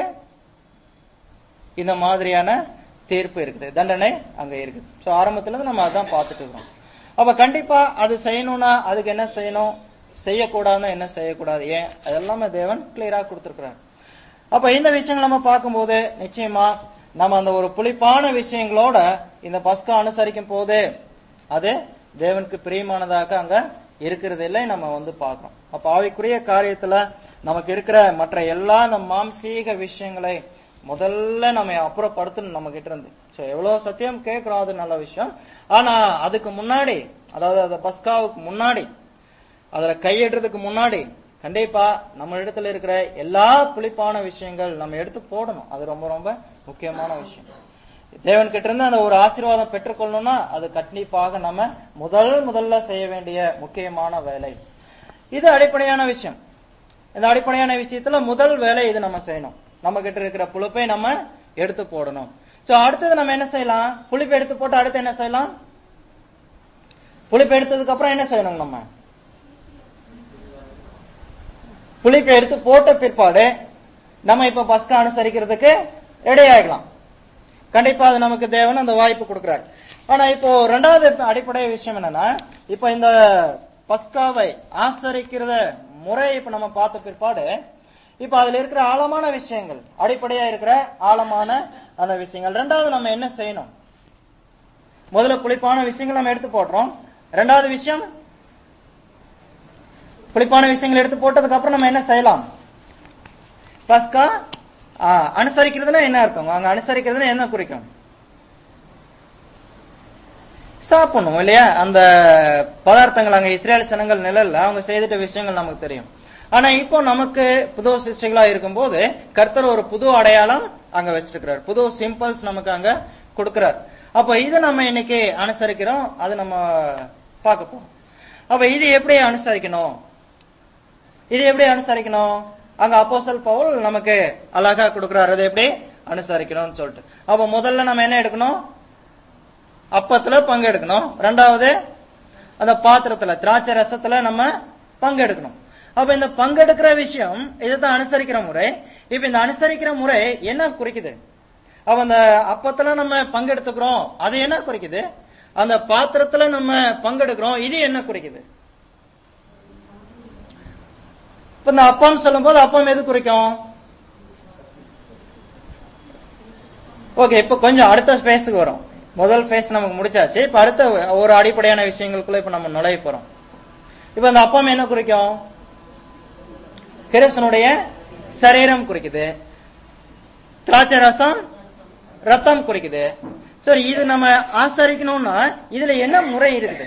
இந்த மாதிரியான தீர்ப்பு இருக்குது தண்டனை அங்க இருக்குது சோ ஆரம்பத்துல இருந்து நம்ம அதான் பார்த்துட்டு இருக்கோம் அப்ப கண்டிப்பா அது செய்யணும்னா அதுக்கு என்ன செய்யணும் செய்யக்கூடாதுன்னா என்ன செய்யக்கூடாது ஏன் அதெல்லாமே தேவன் கிளியரா கொடுத்திருக்கிறார் அப்ப இந்த விஷயங்கள் நம்ம பார்க்கும்போது நிச்சயமா நம்ம அந்த ஒரு புளிப்பான விஷயங்களோட இந்த பஸ்கா அனுசரிக்கும் போது அது தேவனுக்கு பிரியமானதாக அங்க இருக்கிறது இல்லை நம்ம வந்து பார்க்கிறோம் அப்ப ஆவிக்குரிய காரியத்துல நமக்கு இருக்கிற மற்ற எல்லா அந்த மாம்சீக விஷயங்களை முதல்ல நம்ம அப்புறப்படுத்தணும் நம்ம கிட்ட இருந்து சோ எவ்வளவு சத்தியம் கேட்கிறோம் அது நல்ல விஷயம் ஆனா அதுக்கு முன்னாடி அதாவது அந்த பஸ்காவுக்கு முன்னாடி அதுல கையிடுறதுக்கு முன்னாடி கண்டிப்பா நம்ம இடத்துல இருக்கிற எல்லா புளிப்பான விஷயங்கள் நம்ம எடுத்து போடணும் அது ரொம்ப ரொம்ப முக்கியமான விஷயம் தேவன் கிட்ட இருந்து அந்த ஒரு ஆசீர்வாதம் பெற்றுக்கொள்ளணும்னா அது கண்டிப்பாக நம்ம முதல் முதல்ல செய்ய வேண்டிய முக்கியமான வேலை இது அடிப்படையான விஷயம் இந்த அடிப்படையான விஷயத்துல முதல் வேலை இது நம்ம செய்யணும் நம்ம கிட்ட இருக்கிற புளிப்பை நம்ம எடுத்து போடணும் சோ அடுத்தது நம்ம என்ன செய்யலாம் புளிப்பை எடுத்து போட்டு அடுத்து என்ன செய்யலாம் புளிப்பை எடுத்ததுக்கு அப்புறம் என்ன செய்யணும் நம்ம புளிப்பை எடுத்து போட்ட பிற்பாடு நம்ம இப்ப பஸ்கா அனுசரிக்கிறதுக்கு ரெடி ஆகலாம் கண்டிப்பா அது நமக்கு தேவன் அந்த வாய்ப்பு கொடுக்கிறார் ஆனா இப்போ ரெண்டாவது அடிப்படை விஷயம் என்னன்னா இப்ப இந்த பஸ்காவை ஆசரிக்கிறத முறை இப்ப நம்ம பார்த்த பிற்பாடு இப்ப அதுல இருக்கிற ஆழமான விஷயங்கள் அடிப்படையா இருக்கிற ஆழமான அந்த விஷயங்கள் ரெண்டாவது நம்ம என்ன செய்யணும் முதல்ல புளிப்பான விஷயங்கள் நம்ம எடுத்து போடுறோம் ரெண்டாவது விஷயம் புளிப்பான விஷயங்கள் எடுத்து போட்டதுக்கு அப்புறம் நம்ம என்ன செய்யலாம் பஸ்கா ஆ, அனுசரிக்கிறதுனா என்ன அர்த்தம் அங்க அனுசரிக்கிறதுனா என்ன குறிக்கும் சாப்பிடணும் இல்லையா அந்த பதார்த்தங்கள் அங்க இஸ்ரேல் ஜனங்கள் நிழல்ல அவங்க செய்துட்ட விஷயங்கள் நமக்கு தெரியும் ஆனா இப்போ நமக்கு புது சிருஷ்டிகளா இருக்கும்போது கர்த்தர் ஒரு புது அடையாளம் அங்க வச்சிருக்கிறார் புது சிம்பிள்ஸ் நமக்கு அங்க கொடுக்கிறார் அப்ப இதை நம்ம இன்னைக்கு அனுசரிக்கிறோம் அது நம்ம பார்க்க போறோம் அப்ப இது எப்படி அனுசரிக்கணும் இது எப்படி அனுசரிக்கணும் அங்க அப்போஸ்தல் பவுல் நமக்கு அழகா கொடுக்கிறார் அது எப்படி அனுசரிக்கணும்னு சொல்லிட்டு அப்ப முதல்ல நம்ம என்ன எடுக்கணும் அப்பத்துல பங்கு எடுக்கணும் ரெண்டாவது அந்த பாத்திரத்துல திராட்சை ரசத்துல நம்ம பங்கெடுக்கணும் அப்ப இந்த பங்கெடுக்கிற விஷயம் இதுதான் அனுசரிக்கிற முறை இப்ப இந்த அனுசரிக்கிற முறை என்ன குறிக்குது அப்ப அந்த அப்பத்துல நம்ம பங்கெடுத்துக்கிறோம் அது என்ன குறிக்குது அந்த பாத்திரத்துல நம்ம பங்கெடுக்கிறோம் இது என்ன குறிக்குது இப்ப இந்த அப்பம் சொல்லும்போது அப்பம் எது குறிக்கும் ஓகே இப்ப கொஞ்சம் அடுத்த ஸ்பேஸுக்கு வரும் முதல் ஃபேஸ் நமக்கு முடிச்சாச்சு இப்ப அடுத்த ஒரு அடிப்படையான விஷயங்களுக்குள்ள இப்ப நம்ம நுழைய போறோம் இப்ப அந்த அப்பம் என்ன குறிக்கும் கிருஷ்ணனுடைய சரீரம் குறிக்குது திராட்சை ரசம் ரத்தம் குறிக்குது சரி இது நம்ம ஆசரிக்கணும்னா இதுல என்ன முறை இருக்குது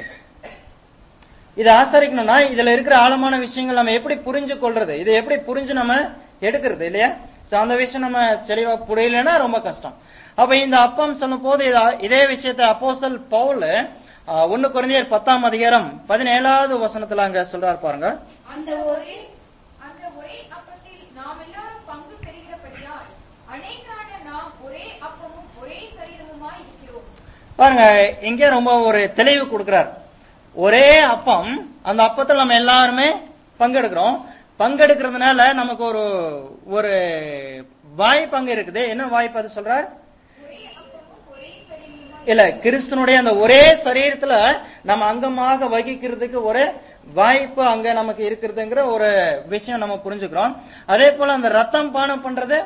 இதை ஆசரிக்கணும்னா இதுல இருக்கிற ஆழமான விஷயங்கள் நம்ம எப்படி புரிஞ்சு கொள்றது இதை எப்படி புரிஞ்சு நம்ம எடுக்கிறது இல்லையா சோ அந்த விஷயம் நம்ம தெளிவா புரியலன்னா ரொம்ப கஷ்டம் அப்ப இந்த அப்பம் சொன்ன போது இத- இதே விஷயத்தை அப்போஸ்தல் பவுல் ஒன்னு குறைந்தர் பத்தாம் அதிகாரம் பதினேழாவது வசனத்துல அங்க சொல்றாரு பாருங்க அந்த ஒரே அந்த ஒரே அப்பத்தில் நாம் எல்லாரும் பங்கு பெறுகிறபடியால் அநேகரான நாம் ஒரே அப்பமும் ஒரே சரீரமுமாய் இருக்கிறோம் பாருங்க இங்க ரொம்ப ஒரு தெளிவு கொடுக்கிறார் ஒரே அப்பம் அந்த அப்பத்துல நம்ம எல்லாருமே பங்கெடுக்கிறோம் பங்கெடுக்கிறதுனால நமக்கு ஒரு ஒரு வாய்ப்பு அங்க இருக்குது என்ன வாய்ப்பு அது சொல்றார் ஒரே அப்பமும் ஒரே சரீரமுமாய் இல்ல கிறிஸ்துனுடைய அந்த ஒரே சரீரத்துல நம்ம அங்கமாக வகிக்கிறதுக்கு ஒரு வாய்ப்பு அங்க நமக்கு இருக்கிறதுங்கிற ஒரு விஷயம் நம்ம புரிஞ்சுக்கிறோம் அதே போல அந்த ரத்தம் பானம் பண்றது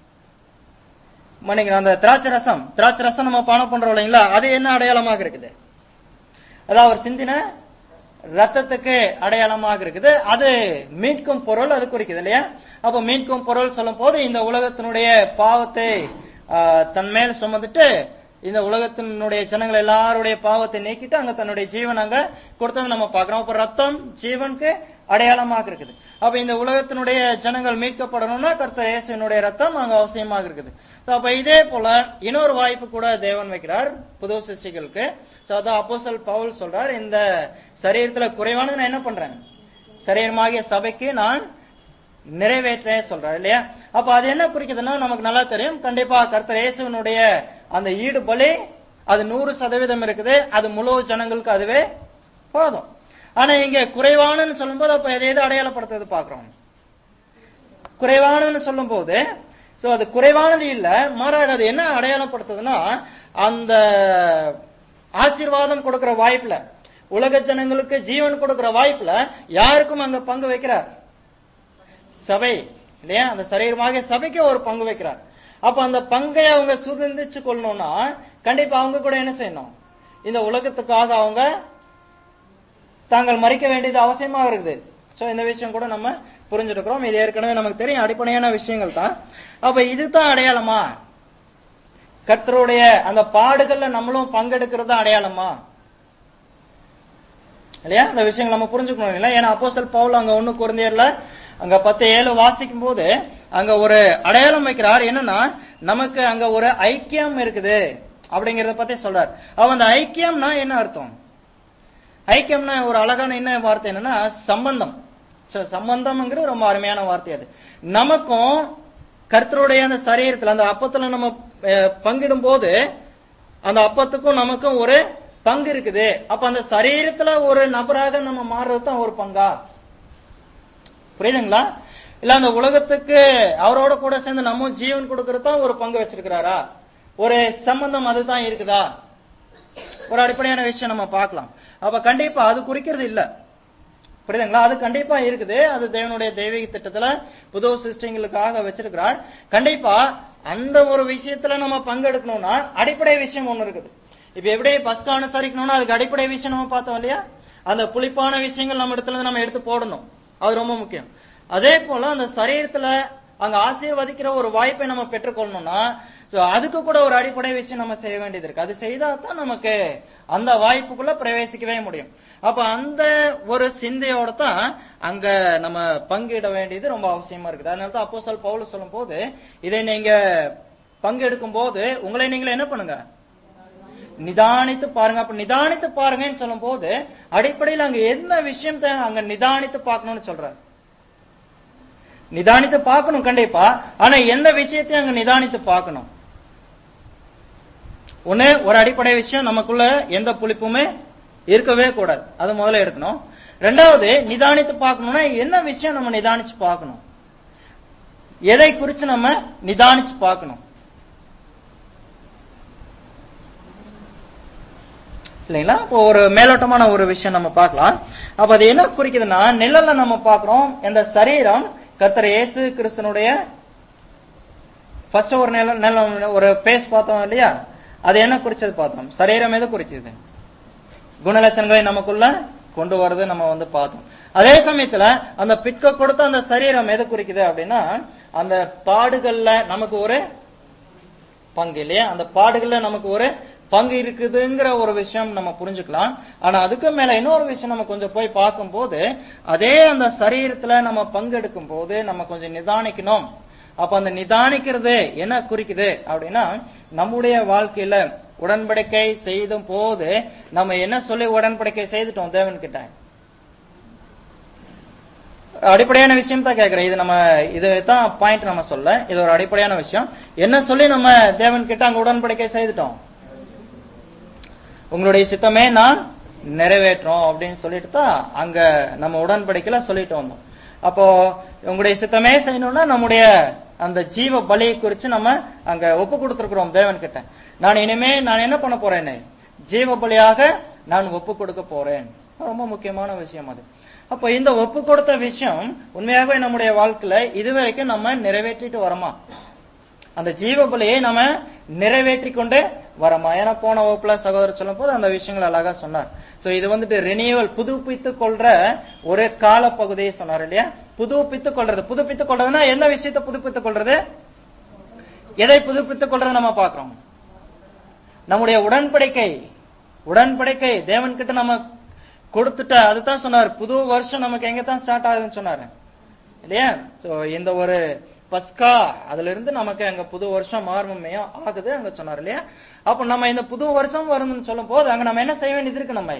மன்னிக்கணும் அந்த திராட்சை ரசம் திராட்சை ரசம் நம்ம பானம் பண்றோம் இல்லைங்களா அது என்ன அடையாளமாக இருக்குது அதாவது அவர் சிந்தின ரத்தத்துக்கு அடையாளமாக இருக்குது அது மீட்கும் பொருள் அது குறிக்குது இல்லையா அப்ப மீட்கும் பொருள் சொல்லும் போது இந்த உலகத்தினுடைய பாவத்தை ஆஹ், தன் மேல் சுமந்துட்டு இந்த உலகத்தினுடைய ஜனங்கள் எல்லாருடைய பாவத்தை நீக்கிட்டு அங்க தன்னுடைய ஜீவன் அங்க கொடுத்தது நம்ம பார்க்கிறோம் அப்ப ரத்தம் ஜீவனுக்கு அடையாளமாக இருக்குது அப்ப இந்த உலகத்தினுடைய ஜனங்கள் மீட்கப்படணும்னா கர்த்தர் இயேசுவினுடைய ரத்தம் அங்க அவசியமாக இருக்குது சோ அப்ப இதே போல இன்னொரு வாய்ப்பு கூட தேவன் வைக்கிறார் புது சிருஷ்டிகளுக்கு சோ அதான் அப்போஸ்தல் பவுல் சொல்றார் இந்த சரீரத்துல குறைவானது நான் என்ன பண்றேன் சரீரமாகிய சபைக்கு நான் நிறைவேற்றேன் சொல்றாரு இல்லையா அப்ப அது என்ன குறிக்குதுன்னா நமக்கு நல்லா தெரியும் கண்டிப்பா கர்த்தர் இயேசுவினுடைய அந்த ஈடு பலி அது நூறு சதவீதம் இருக்குது அது முழு ஜனங்களுக்கு அதுவே போதும் ஆனா இங்க குறைவானன்னு சொல்லும்போது அப்ப எதை எது அடையாளப்படுத்துறது பாக்குறோம் குறைவானன்னு சொல்லும்போது சோ அது குறைவானது இல்ல மாறாக அது என்ன அடையாளப்படுத்துதுன்னா அந்த ஆசீர்வாதம் கொடுக்கிற வாய்ப்புல உலக ஜனங்களுக்கு ஜீவன் கொடுக்கிற வாய்ப்புல யாருக்கும் அங்க பங்கு வைக்கிறார் சபை இல்லையா அந்த சரீரமாக சபைக்கு ஒரு பங்கு வைக்கிறார் அப்ப அந்த பங்கை அவங்க சுதந்திச்சு கொள்ளணும்னா கண்டிப்பா அவங்க கூட என்ன செய்யணும் இந்த உலகத்துக்காக அவங்க தாங்கள் மறிக்க வேண்டியது அவசியமா இருக்குது சோ இந்த விஷயம் கூட நம்ம புரிஞ்சிருக்கிறோம் இது ஏற்கனவே நமக்கு தெரியும் அடிப்படையான விஷயங்கள் தான் அப்ப இதுதான் அடையாளமா கர்த்தருடைய அந்த பாடுகள்ல நம்மளும் பங்கெடுக்கிறது அடையாளமா இல்லையா அந்த விஷயங்கள் நம்ம புரிஞ்சுக்கணும் இல்லையா ஏன்னா அப்போஸ்தல் பவுல் அங்க ஒண்ணு குறைந்தேர்ல அங்க பத்து ஏழு வாசிக்கும் போது அங்க ஒரு அடையாளம் வைக்கிறார் என்னன்னா நமக்கு அங்க ஒரு ஐக்கியம் இருக்குது அப்படிங்கறத பத்தி சொல்றார் அவன் அந்த ஐக்கியம்னா என்ன அர்த்தம் ஐக்கியம்னா ஒரு அழகான என்ன வார்த்தை என்னன்னா சம்பந்தம் So, சம்பந்தம்ங்கிறது ரொம்ப அருமையான வார்த்தை அது நமக்கும் கர்த்தருடைய அந்த சரீரத்துல அந்த அப்பத்துல நம்ம அஹ், பங்கிடும் போது அந்த அப்பத்துக்கும் நமக்கும் ஒரு பங்கு இருக்குது அப்ப அந்த சரீரத்துல ஒரு நபராக நம்ம மாறுறது தான் ஒரு பங்கா புரியுதுங்களா இல்ல அந்த உலகத்துக்கு அவரோட கூட சேர்ந்து நம்ம ஜீவன் கொடுக்கறது தான் ஒரு பங்கு வச்சிருக்கிறாரா ஒரு சம்பந்தம் அதுதான் இருக்குதா ஒரு அடிப்படையான விஷயம் நம்ம பார்க்கலாம் அப்ப கண்டிப்பா அது குறிக்கிறது இல்ல புரியுதுங்களா அது கண்டிப்பா இருக்குது அது தேவனுடைய தெய்வீக திட்டத்துல புது சிருஷ்டிங்களுக்காக வச்சிருக்கிறார் கண்டிப்பா அந்த ஒரு விஷயத்துல நம்ம பங்கெடுக்கணும்னா அடிப்படை விஷயம் ஒண்ணு இருக்குது இப்ப எப்படி பஸ்க அனுசரிக்கணும்னா அதுக்கு அடிப்படை விஷயம் நம்ம பார்த்தோம் இல்லையா அந்த புளிப்பான விஷயங்கள் நம்ம இடத்துல இருந்து நம்ம எடுத்து போடணும் அது ரொம்ப முக்கியம் அதே போல அந்த சரீரத்துல அங்க ஆசீர்வதிக்கிற ஒரு வாய்ப்பை நம்ம பெற்றுக்கொள்ளணும்னா சோ அதுக்கு கூட ஒரு அடிப்படை விஷயம் நம்ம செய்ய வேண்டியது இருக்கு அது செய்தா தான் நமக்கு அந்த வாய்ப்புக்குள்ள பிரவேசிக்கவே முடியும் அப்ப அந்த ஒரு சிந்தையோட தான் அங்க நம்ம பங்கிட வேண்டியது ரொம்ப அவசியமா இருக்குது அதனால தான் அப்போ சொல் பவுல் சொல்லும் போது இதை நீங்க பங்கெடுக்கும் போது உங்களை நீங்களே என்ன பண்ணுங்க நிதானித்து பாருங்க அப்ப நிதானித்து பாருங்கன்னு சொல்லும் போது அடிப்படையில் அங்க எந்த விஷயத்தை அங்க நிதானித்து பார்க்கணும்னு சொல்றாரு நிதானித்து பார்க்கணும் கண்டிப்பா ஆனா எந்த விஷயத்தையும் அங்க நிதானித்து பார்க்கணும் ஒண்ணு ஒரு அடிப்படை விஷயம் நமக்குள்ள எந்த புளிப்புமே இருக்கவே கூடாது அது முதல்ல இருக்கணும் ரெண்டாவது நிதானித்து பார்க்கணும்னா என்ன விஷயம் நம்ம நிதானிச்சு பார்க்கணும் எதை குறிச்சு நம்ம நிதானிச்சு பார்க்கணும் இல்லைங்களா இப்போ ஒரு மேலோட்டமான ஒரு விஷயம் நம்ம பார்க்கலாம் அப்ப அது என்ன குறிக்குதுன்னா நிழல்ல நம்ம பார்க்கிறோம் இந்த சரீரம் கர்த்தர் இயேசு கிறிஸ்தனுடைய ஃபர்ஸ்ட் ஒரு நிலம் நிலம் ஒரு பேஸ் பார்த்தோம் இல்லையா அது என்ன குறிச்சது பார்த்தோம் சரீரம் எது குறிச்சது குணலட்சணங்களை நமக்குள்ள கொண்டு வரது நம்ம வந்து பார்த்தோம் அதே சமயத்துல அந்த பிட்க கொடுத்த அந்த சரீரம் எது குறிக்குது அப்படின்னா அந்த பாடுகள்ல நமக்கு ஒரு பங்கு இல்லையா அந்த பாடுகள்ல நமக்கு ஒரு பங்கு இருக்குதுங்கிற ஒரு விஷயம் நம்ம புரிஞ்சுக்கலாம் ஆனா அதுக்கு மேல இன்னொரு விஷயம் நம்ம கொஞ்சம் போய் பார்க்கும்போது அதே அந்த சரீரத்துல நம்ம பங்கெடுக்கும் போது நம்ம கொஞ்சம் நிதானிக்கணும் அப்ப அந்த நிதானிக்கிறது என்ன குறிக்குது அப்படின்னா நம்முடைய வாழ்க்கையில உடன்படிக்கை செய்தும் போது நம்ம என்ன சொல்லி உடன்படிக்கை செய்துட்டோம் தேவன் கிட்ட அடிப்படையான விஷயம் தான் கேட்கிறேன் இது நம்ம இதுதான் பாயிண்ட் நம்ம சொல்ல இது ஒரு அடிப்படையான விஷயம் என்ன சொல்லி நம்ம தேவன் கிட்ட அங்க உடன்படிக்கை செய்துட்டோம் உங்களுடைய சித்தமே நான் நிறைவேற்றோம் அப்படின்னு சொல்லிட்டு தான் அங்க நம்ம உடன்படிக்கையில சொல்லிட்டு வந்தோம் அப்போ உங்களுடைய சித்தமே செய்யணும்னா நம்முடைய அந்த ஜீவ பலியை குறிச்சு நம்ம அங்க ஒப்பு கொடுத்திருக்கிறோம் தேவன் கிட்ட நான் இனிமே நான் என்ன பண்ண போறேன்னு ஜீவ பலியாக நான் ஒப்பு கொடுக்க போறேன் ரொம்ப முக்கியமான விஷயம் அது அப்ப இந்த ஒப்பு கொடுத்த விஷயம் உண்மையாகவே நம்முடைய வாழ்க்கையில இதுவரைக்கும் நம்ம நிறைவேற்றிட்டு வரோமா அந்த ஜீவ பலியை நம்ம நிறைவேற்றி கொண்டு வரமா ஏன்னா போன வகுப்புல சகோதரர் சொல்லும் போது அந்த விஷயங்கள் அழகா சொன்னார் சோ இது வந்துட்டு ரினியூவல் புதுப்பித்துக் கொள்ற ஒரு கால பகுதியை சொன்னார் இல்லையா புதுப்பித்துக் கொள்றது புதுப்பித்துக் கொள்றதுன்னா என்ன விஷயத்தை புதுப்பித்துக் கொள்றது எதை புதுப்பித்துக் கொள்றது நம்ம பாக்குறோம் நம்முடைய உடன்படிக்கை உடன்படிக்கை தேவன் கிட்ட நம்ம கொடுத்துட்ட அதுதான் சொன்னார் புது வருஷம் நமக்கு எங்க தான் ஸ்டார்ட் ஆகுதுன்னு சொன்னாரு இல்லையா சோ இந்த ஒரு பஸ்கா அதுல இருந்து நமக்கு அங்க புது வருஷம் ஆரம்பமே ஆகுது அங்க சொன்னார் இல்லையா அப்ப நம்ம இந்த புது வருஷம் வரும்னு சொல்லும் போது அங்க நம்ம என்ன செய்ய வேண்டியது இருக்கு நம்ம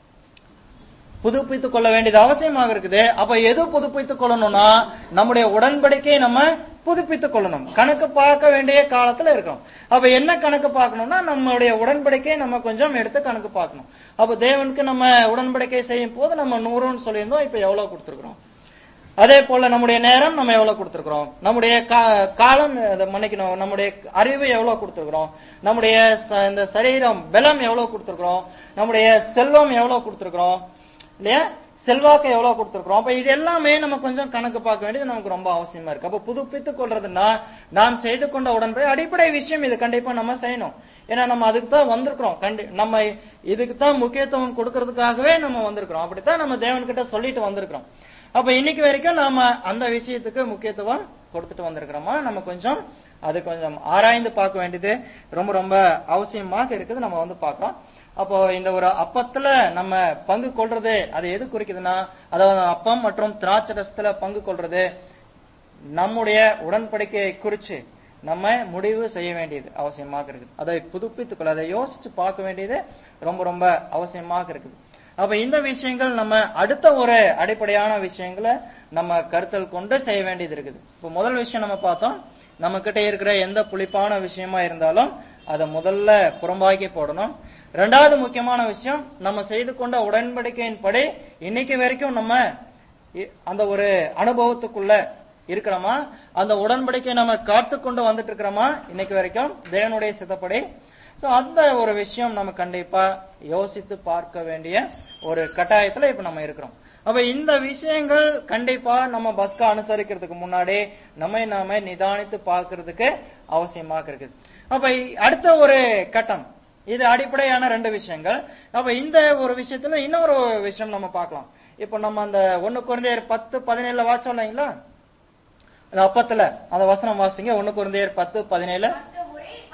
புதுப்பித்துக் கொள்ள வேண்டியது அவசியமாக இருக்குது அப்ப எது புதுப்பித்துக் கொள்ளணும்னா நம்முடைய உடன்படிக்கை நம்ம புதுப்பித்துக் கொள்ளணும் கணக்கு பார்க்க வேண்டிய காலத்துல இருக்கோம் அப்ப என்ன கணக்கு பார்க்கணும்னா நம்மளுடைய உடன்படிக்கை நம்ம கொஞ்சம் எடுத்து கணக்கு பார்க்கணும் அப்ப தேவனுக்கு நம்ம உடன்படிக்கை செய்யும் போது நம்ம நூறுன்னு சொல்லியிருந்தோம் இப்ப எவ்வளவு கொடுத்திருக்கிறோம் அதே போல நம்முடைய நேரம் நம்ம எவ்வளவு கொடுத்திருக்கிறோம் நம்முடைய கா- காலம் அதை மன்னிக்கணும் நம்முடைய அறிவு எவ்வளவு கொடுத்திருக்கிறோம் நம்முடைய ச- இந்த சரீரம் பலம் எவ்வளவு கொடுத்திருக்கிறோம் நம்முடைய செல்வம் எவ்வளவு கொடுத்திருக்கிறோம் இல்லையா செல்வாக்கு எவ்வளவு கொடுத்திருக்கிறோம் அப்ப இது எல்லாமே நம்ம கொஞ்சம் கணக்கு பார்க்க வேண்டியது நமக்கு ரொம்ப அவசியமா இருக்கு அப்ப புதுப்பித்துக் கொள்றதுன்னா நாம் செய்து கொண்ட உடன்படி அடிப்படை விஷயம் இது கண்டிப்பா நம்ம செய்யணும் ஏன்னா நம்ம அதுக்கு தான் வந்திருக்கிறோம் கண்டி நம்ம இதுக்கு தான் முக்கியத்துவம் கொடுக்கறதுக்காகவே நம்ம வந்திருக்கிறோம் அப்படித்தான் நம்ம தேவன்கிட்ட சொல்லிட்டு வந்திருக்கிறோம் அப்ப இன்னைக்கு வரைக்கும் நாம அந்த விஷயத்துக்கு முக்கியத்துவம் கொடுத்துட்டு வந்திருக்கிறோமா நம்ம கொஞ்சம் அது கொஞ்சம் ஆராய்ந்து பார்க்க வேண்டியது ரொம்ப ரொம்ப அவசியமாக இருக்குது நம்ம வந்து பார்க்கிறோம் அப்போ இந்த ஒரு அப்பத்துல நம்ம பங்கு கொள்றது அது எது குறிக்குதுன்னா அதாவது அப்பம் மற்றும் திராட்சரசத்துல பங்கு கொள்றது நம்முடைய உடன்படிக்கையை குறிச்சு நம்ம முடிவு செய்ய வேண்டியது அவசியமாக இருக்குது அதை புதுப்பித்துக் கொள்ள அதை யோசிச்சு பார்க்க வேண்டியது ரொம்ப ரொம்ப அவசியமாக இருக்குது அப்ப இந்த விஷயங்கள் நம்ம அடுத்த ஒரு அடிப்படையான விஷயங்களை நம்ம கருத்தில் கொண்டு செய்ய வேண்டியது இருக்குது இப்ப முதல் விஷயம் நம்ம பார்த்தோம் நம்ம கிட்ட இருக்கிற எந்த புளிப்பான விஷயமா இருந்தாலும் அதை முதல்ல புறம்பாக்கி போடணும் ரெண்டாவது முக்கியமான விஷயம் நம்ம செய்து கொண்ட உடன்படிக்கையின்படி இன்னைக்கு வரைக்கும் நம்ம இ- அந்த ஒரு அனுபவத்துக்குள்ள இருக்கிறோமா அந்த உடன்படிக்கை நம்ம காத்து கொண்டு வந்துட்டு இருக்கிறோமா இன்னைக்கு வரைக்கும் தேவனுடைய சித்தப்படி சோ அந்த ஒரு விஷயம் நம்ம கண்டிப்பா யோசித்து பார்க்க வேண்டிய ஒரு கட்டாயத்துல இப்ப நம்ம இருக்கிறோம் அப்ப இந்த விஷயங்கள் கண்டிப்பா நம்ம பஸ்கா அனுசரிக்கிறதுக்கு முன்னாடி நம்மை நாம நிதானித்து பார்க்கிறதுக்கு அவசியமாக இருக்குது அப்ப இ- அடுத்த ஒரு கட்டம் இது அடிப்படையான ரெண்டு விஷயங்கள் அப்ப இந்த ஒரு விஷயத்துல இன்னொரு விஷயம் நம்ம பார்க்கலாம் இப்ப நம்ம அந்த ஒண்ணு குழந்தையர் பத்து பதினேழுல வாட்சோம் இல்லைங்களா அந்த அப்பத்துல அந்த வசனம் வாசிங்க ஒண்ணு குழந்தையர் பத்து பதினேழு அந்த ஒரே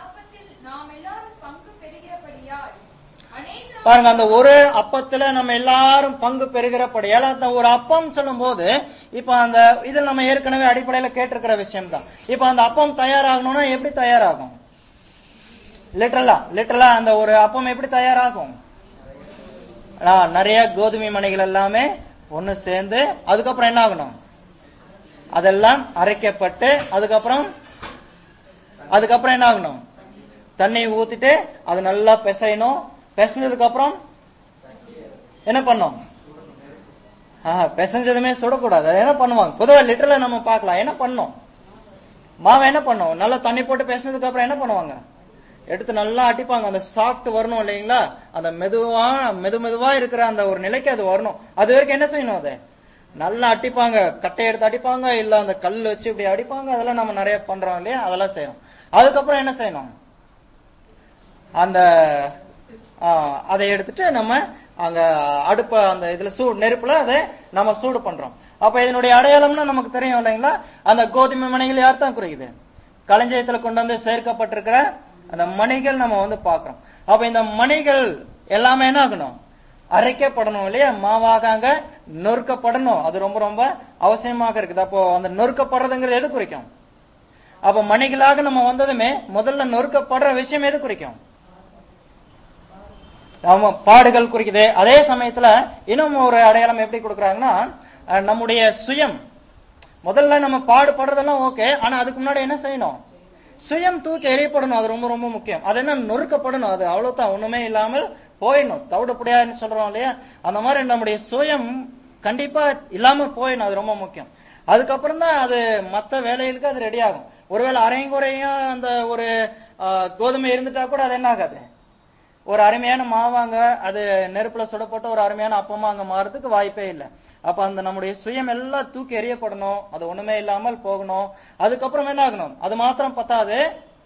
பாருங்க அந்த ஒரு அப்பத்துல நம்ம எல்லாரும் பங்கு பெறுகிறபடியால் அந்த ஒரு அப்பம் சொல்லும் போது இப்ப அந்த இதில் நம்ம ஏற்கனவே அடிப்படையில கேட்டிருக்கிற விஷயம் தான் இப்ப அந்த அப்பம் தயாராகணும்னா எப்படி தயாராகும் லிட்டரலா லிட்டரலா அந்த ஒரு அப்பம் எப்படி தயாராகும் ஆ, நிறைய கோதுமை மணிகள் எல்லாமே ஒண்ணு சேர்ந்து அதுக்கப்புறம் என்ன ஆகணும் அதெல்லாம் அரைக்கப்பட்டு அதுக்கப்புறம் அதுக்கப்புறம் என்ன ஆகணும் தண்ணி ஊத்திட்டு அது நல்லா பிசையணும் பிசைஞ்சதுக்கு அப்புறம் என்ன பண்ணும் ஆஹ் பிசைஞ்சதுமே சுடக்கூடாது அது என்ன பண்ணுவாங்க பொதுவா லிட்டர்ல நம்ம பார்க்கலாம் என்ன பண்ணும் மாவை என்ன பண்ணும் நல்லா தண்ணி போட்டு பிசைஞ்சதுக்கு அப்புறம் என்ன பண்ணுவாங்க எடுத்து நல்லா அடிப்பாங்க அந்த சாஃப்ட் வரணும் இல்லைங்களா அந்த மெதுவா மெது மெதுவா இருக்கிற அந்த ஒரு நிலைக்கு அது வரணும் அது வரைக்கும் என்ன செய்யணும் அதை நல்லா அடிப்பாங்க கட்டை எடுத்து அடிப்பாங்க இல்ல அந்த கல் வச்சு இப்படி அடிப்பாங்க அதெல்லாம் நம்ம நிறைய பண்றோம் இல்லையா அதெல்லாம் செய்யணும் அதுக்கப்புறம் என்ன செய்யணும் அந்த ஆ, அதை எடுத்துட்டு நம்ம அங்க அடுப்ப அந்த இதுல சூடு நெருப்புல அதை நம்ம சூடு பண்றோம் அப்ப இதனுடைய அடையாளம்னா நமக்கு தெரியும் இல்லைங்களா அந்த கோதுமை மணிகள் யார் தான் குறிக்குது களஞ்சியத்துல கொண்டு வந்து சேர்க்கப்பட்டிருக்கிற அந்த மணிகள் நம்ம வந்து பாக்குறோம் அப்ப இந்த மணிகள் எல்லாமே என்ன ஆகணும் அரைக்கப்படணும் இல்லையா மாவாக அங்க நொறுக்கப்படணும் அது ரொம்ப ரொம்ப அவசியமாக இருக்குது அப்போ அந்த நொறுக்கப்படுறதுங்கிறது எது குறிக்கும் அப்ப மணிகளாக நம்ம வந்ததுமே முதல்ல நொறுக்கப்படுற விஷயம் எது குறிக்கும் ஆமா பாடுகள் குறிக்குது அதே சமயத்துல இன்னும் ஒரு அடையாளம் எப்படி கொடுக்கறாங்கன்னா அஹ், நம்முடைய சுயம் முதல்ல நம்ம பாடுபடுறதெல்லாம் ஓகே ஆனா அதுக்கு முன்னாடி என்ன செய்யணும் சுயம் தூக்கி எறியப்படணும் அது ரொம்ப ரொம்ப முக்கியம் அது என்ன நொறுக்கப்படணும் அது அவ்வளவுதான் ஒண்ணுமே இல்லாமல் போயிடணும் தவிடப்படியான்னு சொல்றோம் இல்லையா அந்த மாதிரி நம்முடைய சுயம் கண்டிப்பா இல்லாம போயிடணும் அது ரொம்ப முக்கியம் அதுக்கப்புறம் தான் அது மத்த வேலைகளுக்கு அது ரெடி ஆகும் ஒருவேளை அரையும் குறையும் அந்த ஒரு ஆஹ், கோதுமை இருந்துட்டா கூட அது என்ன ஆகாது ஒரு அருமையான மாவாங்க அது நெருப்புல சுடப்பட்ட ஒரு அருமையான அப்பமா அங்க மாறதுக்கு வாய்ப்பே இல்லை அப்ப அந்த நம்முடைய சுயம் எல்லாம் தூக்கி எறியப்படணும் அது ஒண்ணுமே இல்லாமல் போகணும் அதுக்கப்புறம் என்ன ஆகணும் அது மாத்திரம் பத்தாது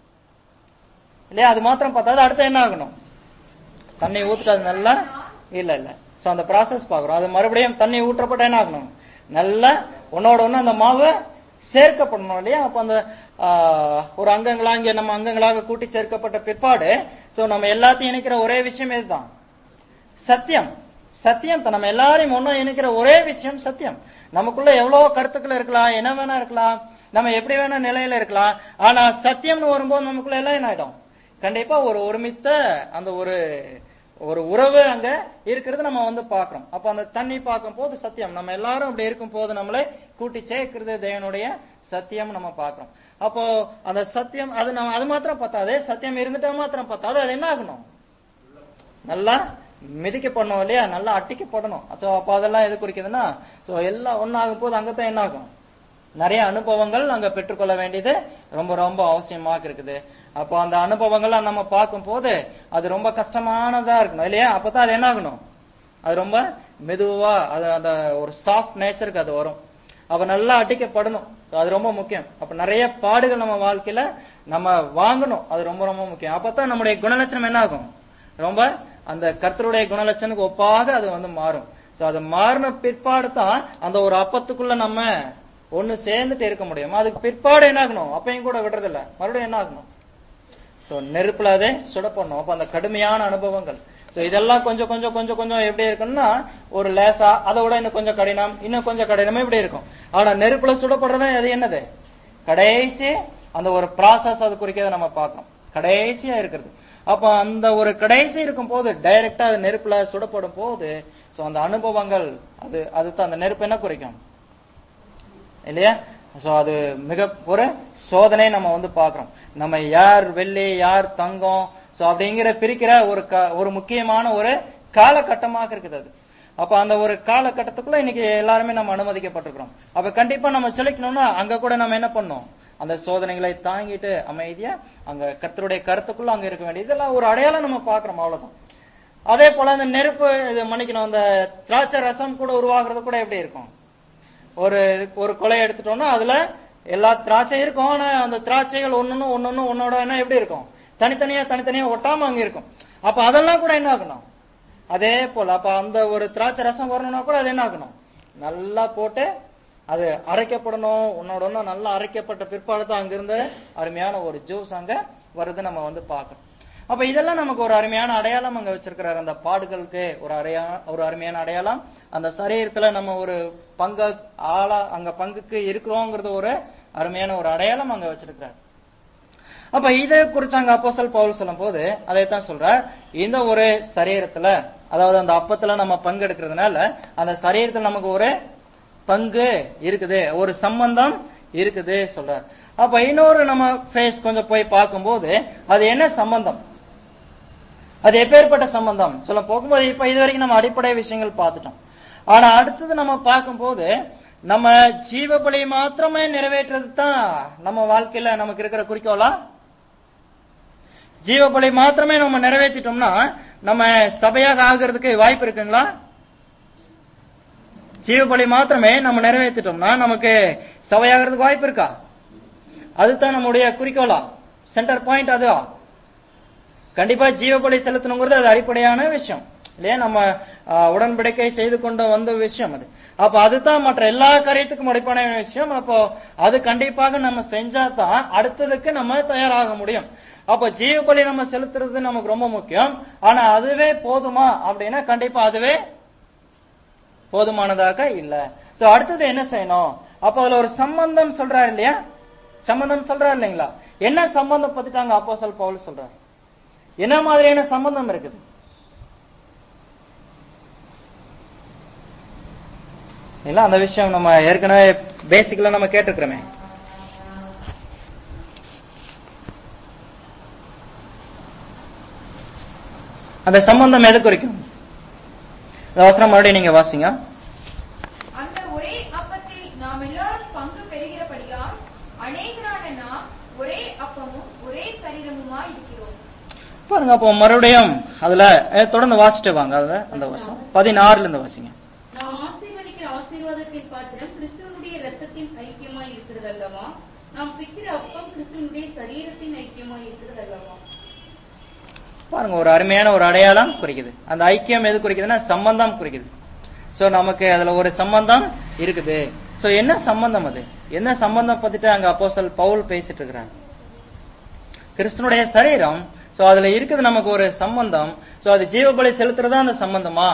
இல்லையா அது மாத்திரம் பத்தாது அடுத்து என்ன ஆகணும் தண்ணி ஊத்துட்டு அது நல்லா இல்ல இல்ல சோ அந்த ப்ராசஸ் பாக்குறோம் அது மறுபடியும் தண்ணி ஊற்றப்பட்ட என்ன ஆகணும் நல்லா ஒன்னோட ஒண்ணு அந்த மாவு சேர்க்கப்படணும் இல்லையா அப்ப அந்த ஆஹ், ஒரு அங்கங்களா இங்க நம்ம அங்கங்களாக கூட்டி சேர்க்கப்பட்ட பிற்பாடு சோ நம்ம எல்லாத்தையும் இணைக்கிற ஒரே விஷயம் இதுதான் சத்தியம் சத்தியம் தான் நம்ம எல்லாரையும் ஒண்ணா இணைக்கிற ஒரே விஷயம் சத்தியம் நமக்குள்ள எவ்வளவு கருத்துக்கள் இருக்கலாம் என்ன வேணா இருக்கலாம் நம்ம எப்படி வேணா நிலையில இருக்கலாம் ஆனா சத்தியம்னு வரும்போது நமக்குள்ள எல்லாம் என்ன ஆயிடும் கண்டிப்பா ஒரு ஒருமித்த அந்த ஒரு ஒரு உறவு அங்க இருக்கிறது நம்ம வந்து பாக்குறோம் அப்ப அந்த தண்ணி பார்க்கும் போது சத்தியம் நம்ம எல்லாரும் அப்படி இருக்கும் போது நம்மளை கூட்டி சேர்க்கிறது தேவனுடைய சத்தியம் நம்ம பாக்குறோம் அப்போ அந்த சத்தியம் அது நம்ம அது மாத்திரம் பத்தாது சத்தியம் இருந்துட்டா மாத்திரம் பத்தாது அது என்ன ஆகணும் நல்லா மிதிக்கப்படணும் இல்லையா நல்லா அட்டிக்கப்படணும் சோ அப்ப அதெல்லாம் எது குறிக்குதுன்னா சோ எல்லாம் ஒன்னாகும் போது அங்கதான் என்ன ஆகும் நிறைய அனுபவங்கள் அங்க பெற்றுக்கொள்ள வேண்டியது ரொம்ப ரொம்ப அவசியமாக இருக்குது அப்போ அந்த அனுபவங்கள்லாம் நம்ம பார்க்கும் போது அது ரொம்ப கஷ்டமானதா இருக்கணும் இல்லையா அப்பதான் அது என்ன ஆகணும் அது ரொம்ப மெதுவா அது அந்த ஒரு சாஃப்ட் நேச்சருக்கு அது வரும் அப்ப நல்லா அடிக்கப்படணும் அது ரொம்ப முக்கியம் அப்ப நிறைய பாடுகள் நம்ம வாழ்க்கையில நம்ம வாங்கணும் அது ரொம்ப ரொம்ப முக்கியம் அப்பதான் நம்முடைய குணலட்சணம் என்ன ஆகும் ரொம்ப அந்த கர்த்தருடைய குணலட்சணுக்கு ஒப்பாக அது வந்து மாறும் சோ அது மாறின பிற்பாடு தான் அந்த ஒரு அப்பத்துக்குள்ள நம்ம ஒண்ணு சேர்ந்துட்டு இருக்க முடியும் அதுக்கு பிற்பாடு என்ன ஆகணும் அப்பையும் கூட விடுறதில்ல மறுபடியும் என்ன ஆகணும் சோ நெருப்புல அதை சுட பண்ணும் அப்ப அந்த கடுமையான அனுபவங்கள் சோ இதெல்லாம் கொஞ்சம் கொஞ்சம் கொஞ்சம் கொஞ்சம் எப்படி இருக்குன்னா ஒரு லேசா அதை விட இன்னும் கொஞ்சம் கடினம் இன்னும் கொஞ்சம் கடினமா இப்படி இருக்கும் ஆனா நெருப்புல சுடப்படுறது அது என்னது கடைசி அந்த ஒரு ப்ராசஸ் அது குறிக்கிறத நம்ம பார்க்கணும் கடைசியா இருக்கிறது அப்ப அந்த ஒரு கடைசி இருக்கும் போது டைரக்டா அது நெருப்புல சுடப்படும் போது சோ அந்த அனுபவங்கள் அது அதுதான் அந்த நெருப்பு என்ன குறிக்கும் இல்லையா சோ அது மிக ஒரு சோதனை நம்ம வந்து பாக்குறோம் நம்ம யார் வெள்ளி யார் தங்கம் சோ அப்படிங்கிற பிரிக்கிற ஒரு க- ஒரு முக்கியமான ஒரு காலகட்டமாக இருக்குது அது அப்ப அந்த ஒரு காலகட்டத்துக்குள்ள இன்னைக்கு எல்லாருமே நம்ம அனுமதிக்கப்பட்டிருக்கிறோம் அப்ப கண்டிப்பா நம்ம செலுக்கணும்னா அங்க கூட நம்ம என்ன பண்ணோம் அந்த சோதனைகளை தாங்கிட்டு அமைதியா அங்க கர்த்தருடைய கருத்துக்குள்ள அங்க இருக்க வேண்டியது இதெல்லாம் ஒரு அடையாளம் நம்ம பாக்குறோம் அவ்வளவுதான் அதே போல அந்த நெருப்பு இது மன்னிக்கணும் அந்த திராட்சை ரசம் கூட உருவாகிறது கூட எப்படி இருக்கும் ஒரு ஒரு கொலை எடுத்துட்டோம்னா அதுல எல்லா திராட்சை இருக்கும் ஆனா அந்த திராட்சைகள் ஒன்னொன்னு ஒன்னொன்னு ஒன்னோட என்ன எப்படி இருக்கும் தனித்தனியா தனித்தனியா ஒட்டாம அங்க இருக்கும் அப்ப அதெல்லாம் கூட என்ன ஆகணும் அதே போல அப்ப அந்த ஒரு திராட்சை ரசம் வரணும்னா கூட அது என்ன ஆகணும் நல்லா போட்டு அது அரைக்கப்படணும் உன்னோட ஒண்ணு நல்லா அரைக்கப்பட்ட பிற்பாடு தான் அங்கிருந்து அருமையான ஒரு ஜூஸ் அங்க வருது நம்ம வந்து பார்க்கணும் அப்ப இதெல்லாம் நமக்கு ஒரு அருமையான அடையாளம் அங்க வச்சிருக்கிறார் அந்த பாடுகளுக்கு ஒரு அறையா ஒரு அருமையான அடையாளம் அந்த சரீரத்துல நம்ம ஒரு பங்க ஆளா அங்க பங்குக்கு இருக்கிறோங்கிறது ஒரு அருமையான ஒரு அடையாளம் அங்க வச்சிருக்கிறார் அப்ப இதை குறிச்சு அங்க அப்போஸ்தலன் பவுல் சொல்லும் போது அதைத்தான் சொல்றார் இந்த ஒரு சரீரத்துல அதாவது அந்த அப்பத்துல நம்ம பங்கு எடுக்கிறதுனால அந்த சரீரத்துல நமக்கு ஒரு பங்கு இருக்குது ஒரு சம்பந்தம் இருக்குது சொல்றார் அப்ப இன்னொரு நம்ம ஃபேஸ் கொஞ்சம் போய் பார்க்கும்போது அது என்ன சம்பந்தம் அது எப்பேற்பட்ட சம்பந்தம் சொல்ல போகும்போது இப்ப இது வரைக்கும் நம்ம அடிப்படை விஷயங்கள் பார்த்துட்டோம் ஆனா அடுத்தது நம்ம பார்க்கும்போது நம்ம ஜீவ பலி மாத்திரமே நிறைவேற்றுறது தான் நம்ம வாழ்க்கையில நமக்கு இருக்கிற குறிக்கோளா ஜீவ பலி மாத்திரமே நம்ம நிறைவேற்றிட்டோம்னா நம்ம சபையாக ஆகிறதுக்கு வாய்ப்பு இருக்குங்களா ஜீவ பலி மாத்திரமே நம்ம நிறைவேற்றிட்டோம்னா நமக்கு சபையாகிறதுக்கு வாய்ப்பு இருக்கா அதுதான் நம்முடைய குறிக்கோளா சென்டர் பாயிண்ட் அதுவா கண்டிப்பா ஜீவபலி செலுத்தணுங்கிறது அது அடிப்படையான விஷயம் இல்லையா நம்ம ஆ, உடன்படிக்கை செய்து கொண்டு வந்த விஷயம் அது அப்ப அதுதான் மற்ற எல்லா காரியத்துக்கும் அடிப்படையான விஷயம் அப்போ அது கண்டிப்பாக நம்ம செஞ்சா தான் அடுத்ததுக்கு நம்ம தயாராக முடியும் அப்ப ஜீவபலி நம்ம செலுத்துறது நமக்கு ரொம்ப முக்கியம் ஆனா அதுவே போதுமா அப்படின்னா கண்டிப்பா அதுவே போதுமானதாக இல்ல சோ அடுத்தது என்ன செய்யணும் அப்ப அதுல ஒரு சம்பந்தம் சொல்றாரு இல்லையா சம்பந்தம் சொல்றாரு இல்லைங்களா என்ன சம்பந்தம் பத்திட்டாங்க அப்போஸ்தலன் பவுல் சொல்றாரு என்ன மாதிரியான சம்பந்தம் இருக்குது இல்ல அந்த விஷயம் நம்ம ஏற்கனவே பேசிக்கலா நம்ம கேட்டிருக்கிறோமே அந்த சம்பந்தம் எது குறிக்கும் இந்த வசனம் மறுபடியும் நீங்க வாசிங்க அந்த ஒரே அப்பத்தில் நாம் எல்லாரும் பங்கு பெறுகிறபடியால் அநேகரான நாம் ஒரே அப்பமும் ஒரே சரீரமுமாய் இருக்கிறோம் பாருங்க அப்போ மறுபடியும் அதுல அஹ், தொடர்ந்து வாசிட்டு வாங்க அதுல அந்த வருஷம் பதினாறுல இருந்து வாசிங்க நாம் ஆசீர்வதிக்கிற ஆசீர்வாதத்தின் பாத்திரம் கிறிஸ்துவனுடைய ரத்தத்தின் ஐக்கியமாய் இருக்கிறது அல்லவா நாம் பிக்கிற அப்பம் கிறிஸ்துவனுடைய சரீரத்தின் ஐக்கியமாய் இருக்கிறது அல்லவா பாருங்க ஒரு அருமையான ஒரு அடையாளம் குறிக்குது அந்த ஐக்கியம் எது குறிக்குதுன்னா சம்பந்தம் குறிக்குது சோ நமக்கு அதுல ஒரு சம்பந்தம் இருக்குது சோ என்ன சம்பந்தம் அது என்ன சம்பந்தம் பத்திட்டு அங்க அப்போஸ்தல் பவுல் பேசிட்டு இருக்கிறாங்க கிறிஸ்தனுடைய சரீரம் சோ அதுல இருக்குது நமக்கு ஒரு சம்பந்தம் சோ அது ஜீவபலி செலுத்துறதா அந்த சம்பந்தமா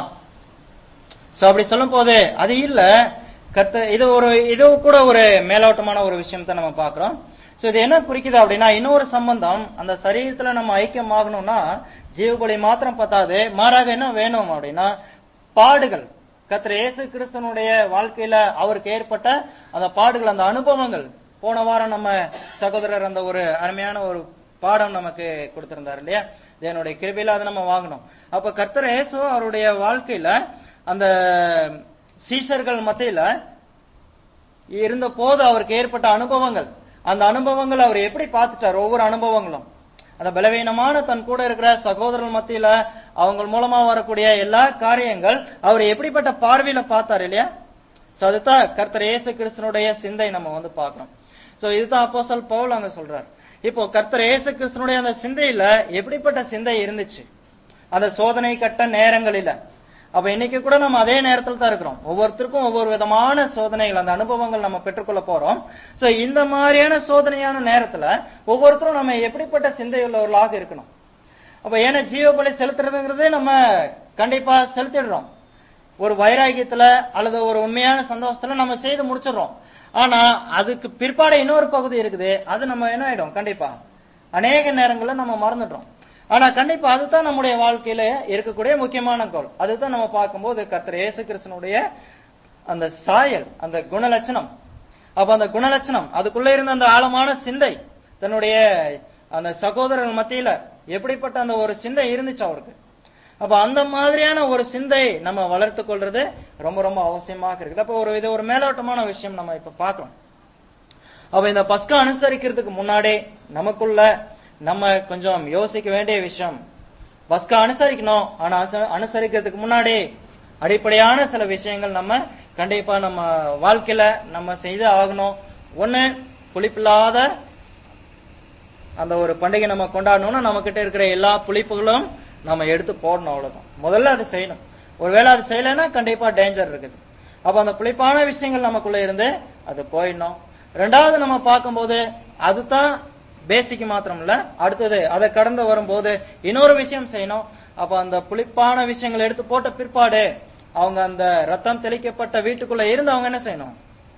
சோ அப்படி சொல்லும் போது அது இல்ல கத்த இது ஒரு இது கூட ஒரு மேலோட்டமான ஒரு விஷயம் தான் நம்ம பாக்குறோம் சோ இது என்ன குறிக்குது அப்படின்னா இன்னொரு சம்பந்தம் அந்த சரீரத்துல நம்ம ஐக்கியம் ஆகணும்னா ஜீவபலி மாத்திரம் பத்தாது மாறாக என்ன வேணும் அப்படின்னா பாடுகள் கத்திர இயேசு கிறிஸ்தனுடைய வாழ்க்கையில அவருக்கு ஏற்பட்ட அந்த பாடுகள் அந்த அனுபவங்கள் போன வாரம் நம்ம சகோதரர் அந்த ஒரு அருமையான ஒரு பாடம் நமக்கு கொடுத்திருந்தார் இல்லையா என்னுடைய கிருபையில அதை நம்ம வாங்கணும் அப்ப கர்த்தர் இயேசு அவருடைய வாழ்க்கையில அந்த சீஷர்கள் மத்தியில இருந்த போது அவருக்கு ஏற்பட்ட அனுபவங்கள் அந்த அனுபவங்கள் அவர் எப்படி பார்த்துட்டார் ஒவ்வொரு அனுபவங்களும் அந்த பலவீனமான தன் கூட இருக்கிற சகோதரர்கள் மத்தியில அவங்க மூலமா வரக்கூடிய எல்லா காரியங்கள் அவர் எப்படிப்பட்ட பார்வையில பார்த்தார் இல்லையா சோ அதுதான் கர்த்தர் இயேசு கிறிஸ்தனுடைய சிந்தை நம்ம வந்து பார்க்கிறோம் சோ இதுதான் அப்போஸ்தலன் பவுல் அங்க சொல்றார் இப்போ கர்த்தர் இயேசு கிறிஸ்தனுடைய அந்த சிந்தையில எப்படிப்பட்ட சிந்தை இருந்துச்சு அந்த சோதனை கட்ட நேரங்களில அப்ப இன்னைக்கு கூட நம்ம அதே நேரத்தில் தான் இருக்கிறோம் ஒவ்வொருத்தருக்கும் ஒவ்வொரு விதமான சோதனைகள் அந்த அனுபவங்கள் நம்ம பெற்றுக்கொள்ள போறோம் சோ இந்த மாதிரியான சோதனையான நேரத்துல ஒவ்வொருத்தரும் நம்ம எப்படிப்பட்ட சிந்தை உள்ளவர்களாக இருக்கணும் அப்ப ஏன்னா ஜீவபலி செலுத்துறதுங்கிறது நம்ம கண்டிப்பா செலுத்திடுறோம் ஒரு வைராகியத்துல அல்லது ஒரு உண்மையான சந்தோஷத்துல நம்ம செய்து முடிச்சிடுறோம் ஆனா அதுக்கு பிற்பாடு இன்னொரு பகுதி இருக்குது அது நம்ம என்ன ஆயிடும் கண்டிப்பா அநேக நேரங்கள்ல நம்ம மறந்துடுறோம் ஆனா கண்டிப்பா அதுதான் நம்முடைய வாழ்க்கையில இருக்கக்கூடிய முக்கியமான கோல் அதுதான் நம்ம பார்க்கும்போது கர்த்தர் இயேசு கிறிஸ்தனுடைய அந்த சாயல் அந்த குணலட்சணம் அப்ப அந்த குணலட்சணம் அதுக்குள்ள இருந்த அந்த ஆழமான சிந்தை தன்னுடைய அந்த சகோதரர்கள் மத்தியில எப்படிப்பட்ட அந்த ஒரு சிந்தை இருந்துச்சு அவருக்கு அப்ப அந்த மாதிரியான ஒரு சிந்தை நம்ம வளர்த்து கொள்றது ரொம்ப ரொம்ப அவசியமாக இருக்குது அப்ப ஒரு இது ஒரு மேலோட்டமான விஷயம் நம்ம இப்ப பார்க்கிறோம் அப்ப இந்த பஸ்கா அனுசரிக்கிறதுக்கு முன்னாடி நமக்குள்ள நம்ம கொஞ்சம் யோசிக்க வேண்டிய விஷயம் பஸ்கா அனுசரிக்கணும் ஆனா அச- அனுசரிக்கிறதுக்கு முன்னாடி அடிப்படையான சில விஷயங்கள் நம்ம கண்டிப்பா நம்ம வாழ்க்கையில நம்ம செய்து ஆகணும் ஒண்ணு புளிப்பில்லாத அந்த ஒரு பண்டிகை நம்ம கொண்டாடணும்னா நம்ம கிட்ட இருக்கிற எல்லா புளிப்புகளும் நம்ம எடுத்து போடணும் அவ்வளவுதான் முதல்ல அது செய்யணும் ஒருவேளை அது செய்யலைன்னா கண்டிப்பா டேஞ்சர் இருக்குது அப்ப அந்த புளிப்பான விஷயங்கள் நமக்குள்ள இருந்து அது போயிடணும் ரெண்டாவது நம்ம பார்க்கும்போது அதுதான் பேசிக் மாத்திரம் இல்ல அடுத்தது அதை கடந்து வரும்போது இன்னொரு விஷயம் செய்யணும் அப்ப அந்த புளிப்பான விஷயங்களை எடுத்து போட்ட பிற்பாடு அவங்க அந்த ரத்தம் தெளிக்கப்பட்ட வீட்டுக்குள்ள இருந்து அவங்க என்ன செய்யணும்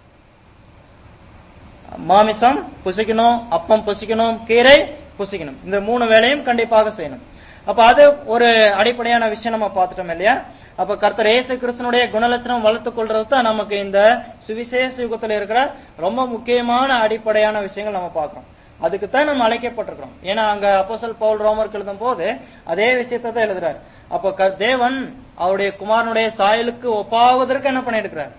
மாமிசம் புசிக்கணும் அப்பம் புசிக்கணும் கீரை புசிக்கணும் இந்த மூணு வேலையும் கண்டிப்பாக செய்யணும் அப்ப அது ஒரு அடிப்படையான விஷயம் நம்ம பார்த்துட்டோம் இல்லையா அப்ப கர்த்தர் இயேசு கிறிஸ்தனுடைய குணலட்சணம் வளர்த்துக் கொள்றது தான் நமக்கு இந்த சுவிசேஷ யுகத்துல இருக்கிற ரொம்ப முக்கியமான அடிப்படையான விஷயங்கள் நம்ம பார்க்கிறோம் அதுக்கு தான் நம்ம அழைக்கப்பட்டிருக்கிறோம் ஏன்னா அங்க அப்போசல் பவுல் ரோமருக்கு எழுதும் போது அதே விஷயத்தை தான் எழுதுறாரு அப்போ க- தேவன் அவருடைய குமாரனுடைய சாயலுக்கு ஒப்பாவதற்கு என்ன பண்ணியிருக்கிறார்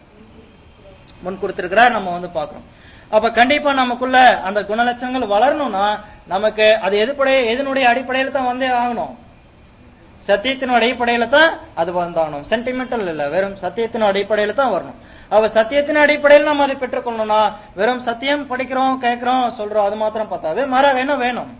முன் கொடுத்திருக்கிறார் நம்ம வந்து பாக்குறோம் அப்ப கண்டிப்பா நமக்குள்ள அந்த குணலட்சணங்கள் வளரணும்னா நமக்கு அது எதுப்படைய எதனுடைய அடிப்படையில தான் வந்தே ஆகணும் சத்தியத்தின் அடிப்படையில தான் அது வந்தாகணும் சென்டிமெண்டல் இல்ல வெறும் சத்தியத்தின் அடிப்படையில தான் வரணும் அவ சத்தியத்தின் அடிப்படையில் நம்ம அதை பெற்றுக்கொள்ளணும்னா வெறும் சத்தியம் படிக்கிறோம் கேட்கிறோம் சொல்றோம் அது மாத்திரம் பத்தாது மர வேணும் வேணும்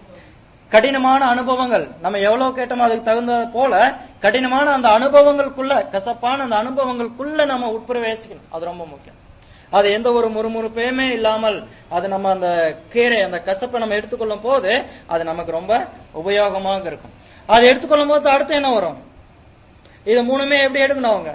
கடினமான அனுபவங்கள் நம்ம எவ்வளவு கேட்டோமோ அதுக்கு தகுந்த போல கடினமான அந்த அனுபவங்களுக்குள்ள கசப்பான அந்த அனுபவங்களுக்குள்ள நம்ம உட்பிரவேசிக்கணும் அது ரொம்ப முக்கியம் அது எந்த ஒரு முறுமுறுப்பையுமே இல்லாமல் அது நம்ம அந்த கீரை அந்த கசப்பை நம்ம எடுத்துக்கொள்ளும் போது அது நமக்கு ரொம்ப உபயோகமாக இருக்கும் அது எடுத்துக்கொள்ளும் போது அடுத்து என்ன வரும் இது மூணுமே எப்படி எடுக்கணும் அவங்க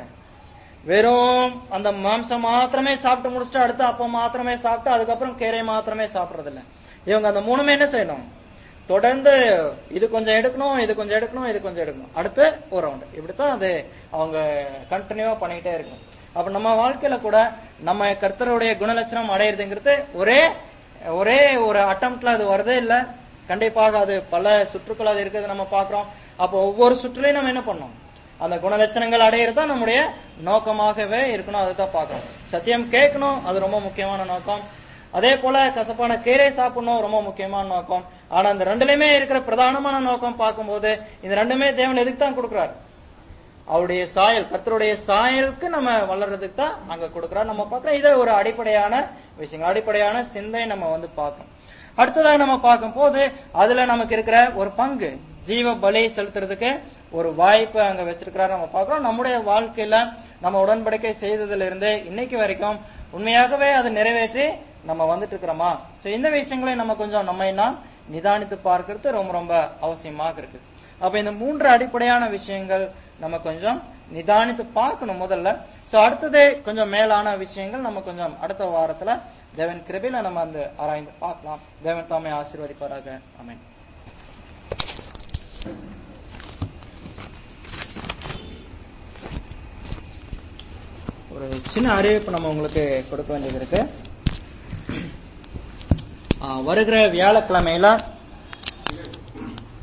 வெறும் அந்த மாம்சம் மாத்திரமே சாப்பிட்டு முடிச்சுட்டு அடுத்து அப்பம் மாத்திரமே சாப்பிட்டு அதுக்கப்புறம் கீரை மாத்திரமே சாப்பிடுறது இல்ல இவங்க அந்த மூணுமே என்ன செய்யணும் தொடர்ந்து இது கொஞ்சம் எடுக்கணும் இது கொஞ்சம் எடுக்கணும் இது கொஞ்சம் எடுக்கணும் அடுத்து ஒரு ரவுண்ட் இப்படித்தான் அது அவங்க கண்டினியூவா பண்ணிக்கிட்டே இருக்கும் அப்ப நம்ம வாழ்க்கையில கூட நம்ம கர்த்தருடைய குணலட்சணம் அடையிறதுங்கிறது ஒரே ஒரே ஒரு அட்டம்ப்ட்ல அது வரதே இல்ல கண்டிப்பாக அது பல சுற்றுக்கள் அது இருக்கிறது நம்ம பாக்குறோம் அப்போ ஒவ்வொரு சுற்றுலையும் நம்ம என்ன பண்ணோம் அந்த குணலட்சணங்கள் அடையிறது தான் நம்முடைய நோக்கமாகவே இருக்கணும் அதுதான் பார்க்கணும் சத்தியம் கேட்கணும் அது ரொம்ப முக்கியமான நோக்கம் அதே போல கசப்பான கீரை சாப்பிடணும் ரொம்ப முக்கியமான நோக்கம் ஆனா இந்த ரெண்டுலயுமே இருக்கிற பிரதானமான நோக்கம் பார்க்கும்போது இந்த ரெண்டுமே தேவன் எதுக்கு தான் கொடுக்கிறார் அவருடைய சாயல் கர்த்தருடைய சாயலுக்கு நம்ம வளர்றதுக்கு தான் அங்க கொடுக்கிறார் நம்ம பார்க்கிறோம் இது ஒரு அடிப்படையான விஷயம் அடிப்படையான சிந்தை நம்ம வந்து பார்க்கணும் அடுத்ததாக நம்ம பார்க்கும் போது அதுல நமக்கு இருக்கிற ஒரு பங்கு ஜீவ பலி செலுத்துறதுக்கு ஒரு வாய்ப்பு அங்க வச்சிருக்கிறார் நம்ம பார்க்கிறோம் நம்முடைய வாழ்க்கையில நம்ம உடன்படிக்கை செய்ததுல இருந்து இன்னைக்கு வரைக்கும் உண்மையாகவே அதை நிறைவேற்றி நம்ம வந்துட்டு இருக்கிறோமா சோ இந்த விஷயங்களை நம்ம கொஞ்சம் நம்ம நாம் நிதானித்து பார்க்கிறது ரொம்ப ரொம்ப அவசியமாக இருக்கு அப்ப இந்த மூன்று அடிப்படையான விஷயங்கள் நம்ம கொஞ்சம் நிதானித்து பார்க்கணும் முதல்ல சோ அடுத்தது கொஞ்சம் மேலான விஷயங்கள் நம்ம கொஞ்சம் அடுத்த வாரத்துல தேவன் கிருபையில நம்ம அந்த ஆராய்ந்து பார்க்கலாம் தேவன் தாமே ஆசீர்வதிப்பாராக ஆமென் ஒரு சின்ன அறிவிப்பு நம்ம உங்களுக்கு கொடுக்க வேண்டியது இருக்கு ஆ, வருகிற வியாழக்கிழமையில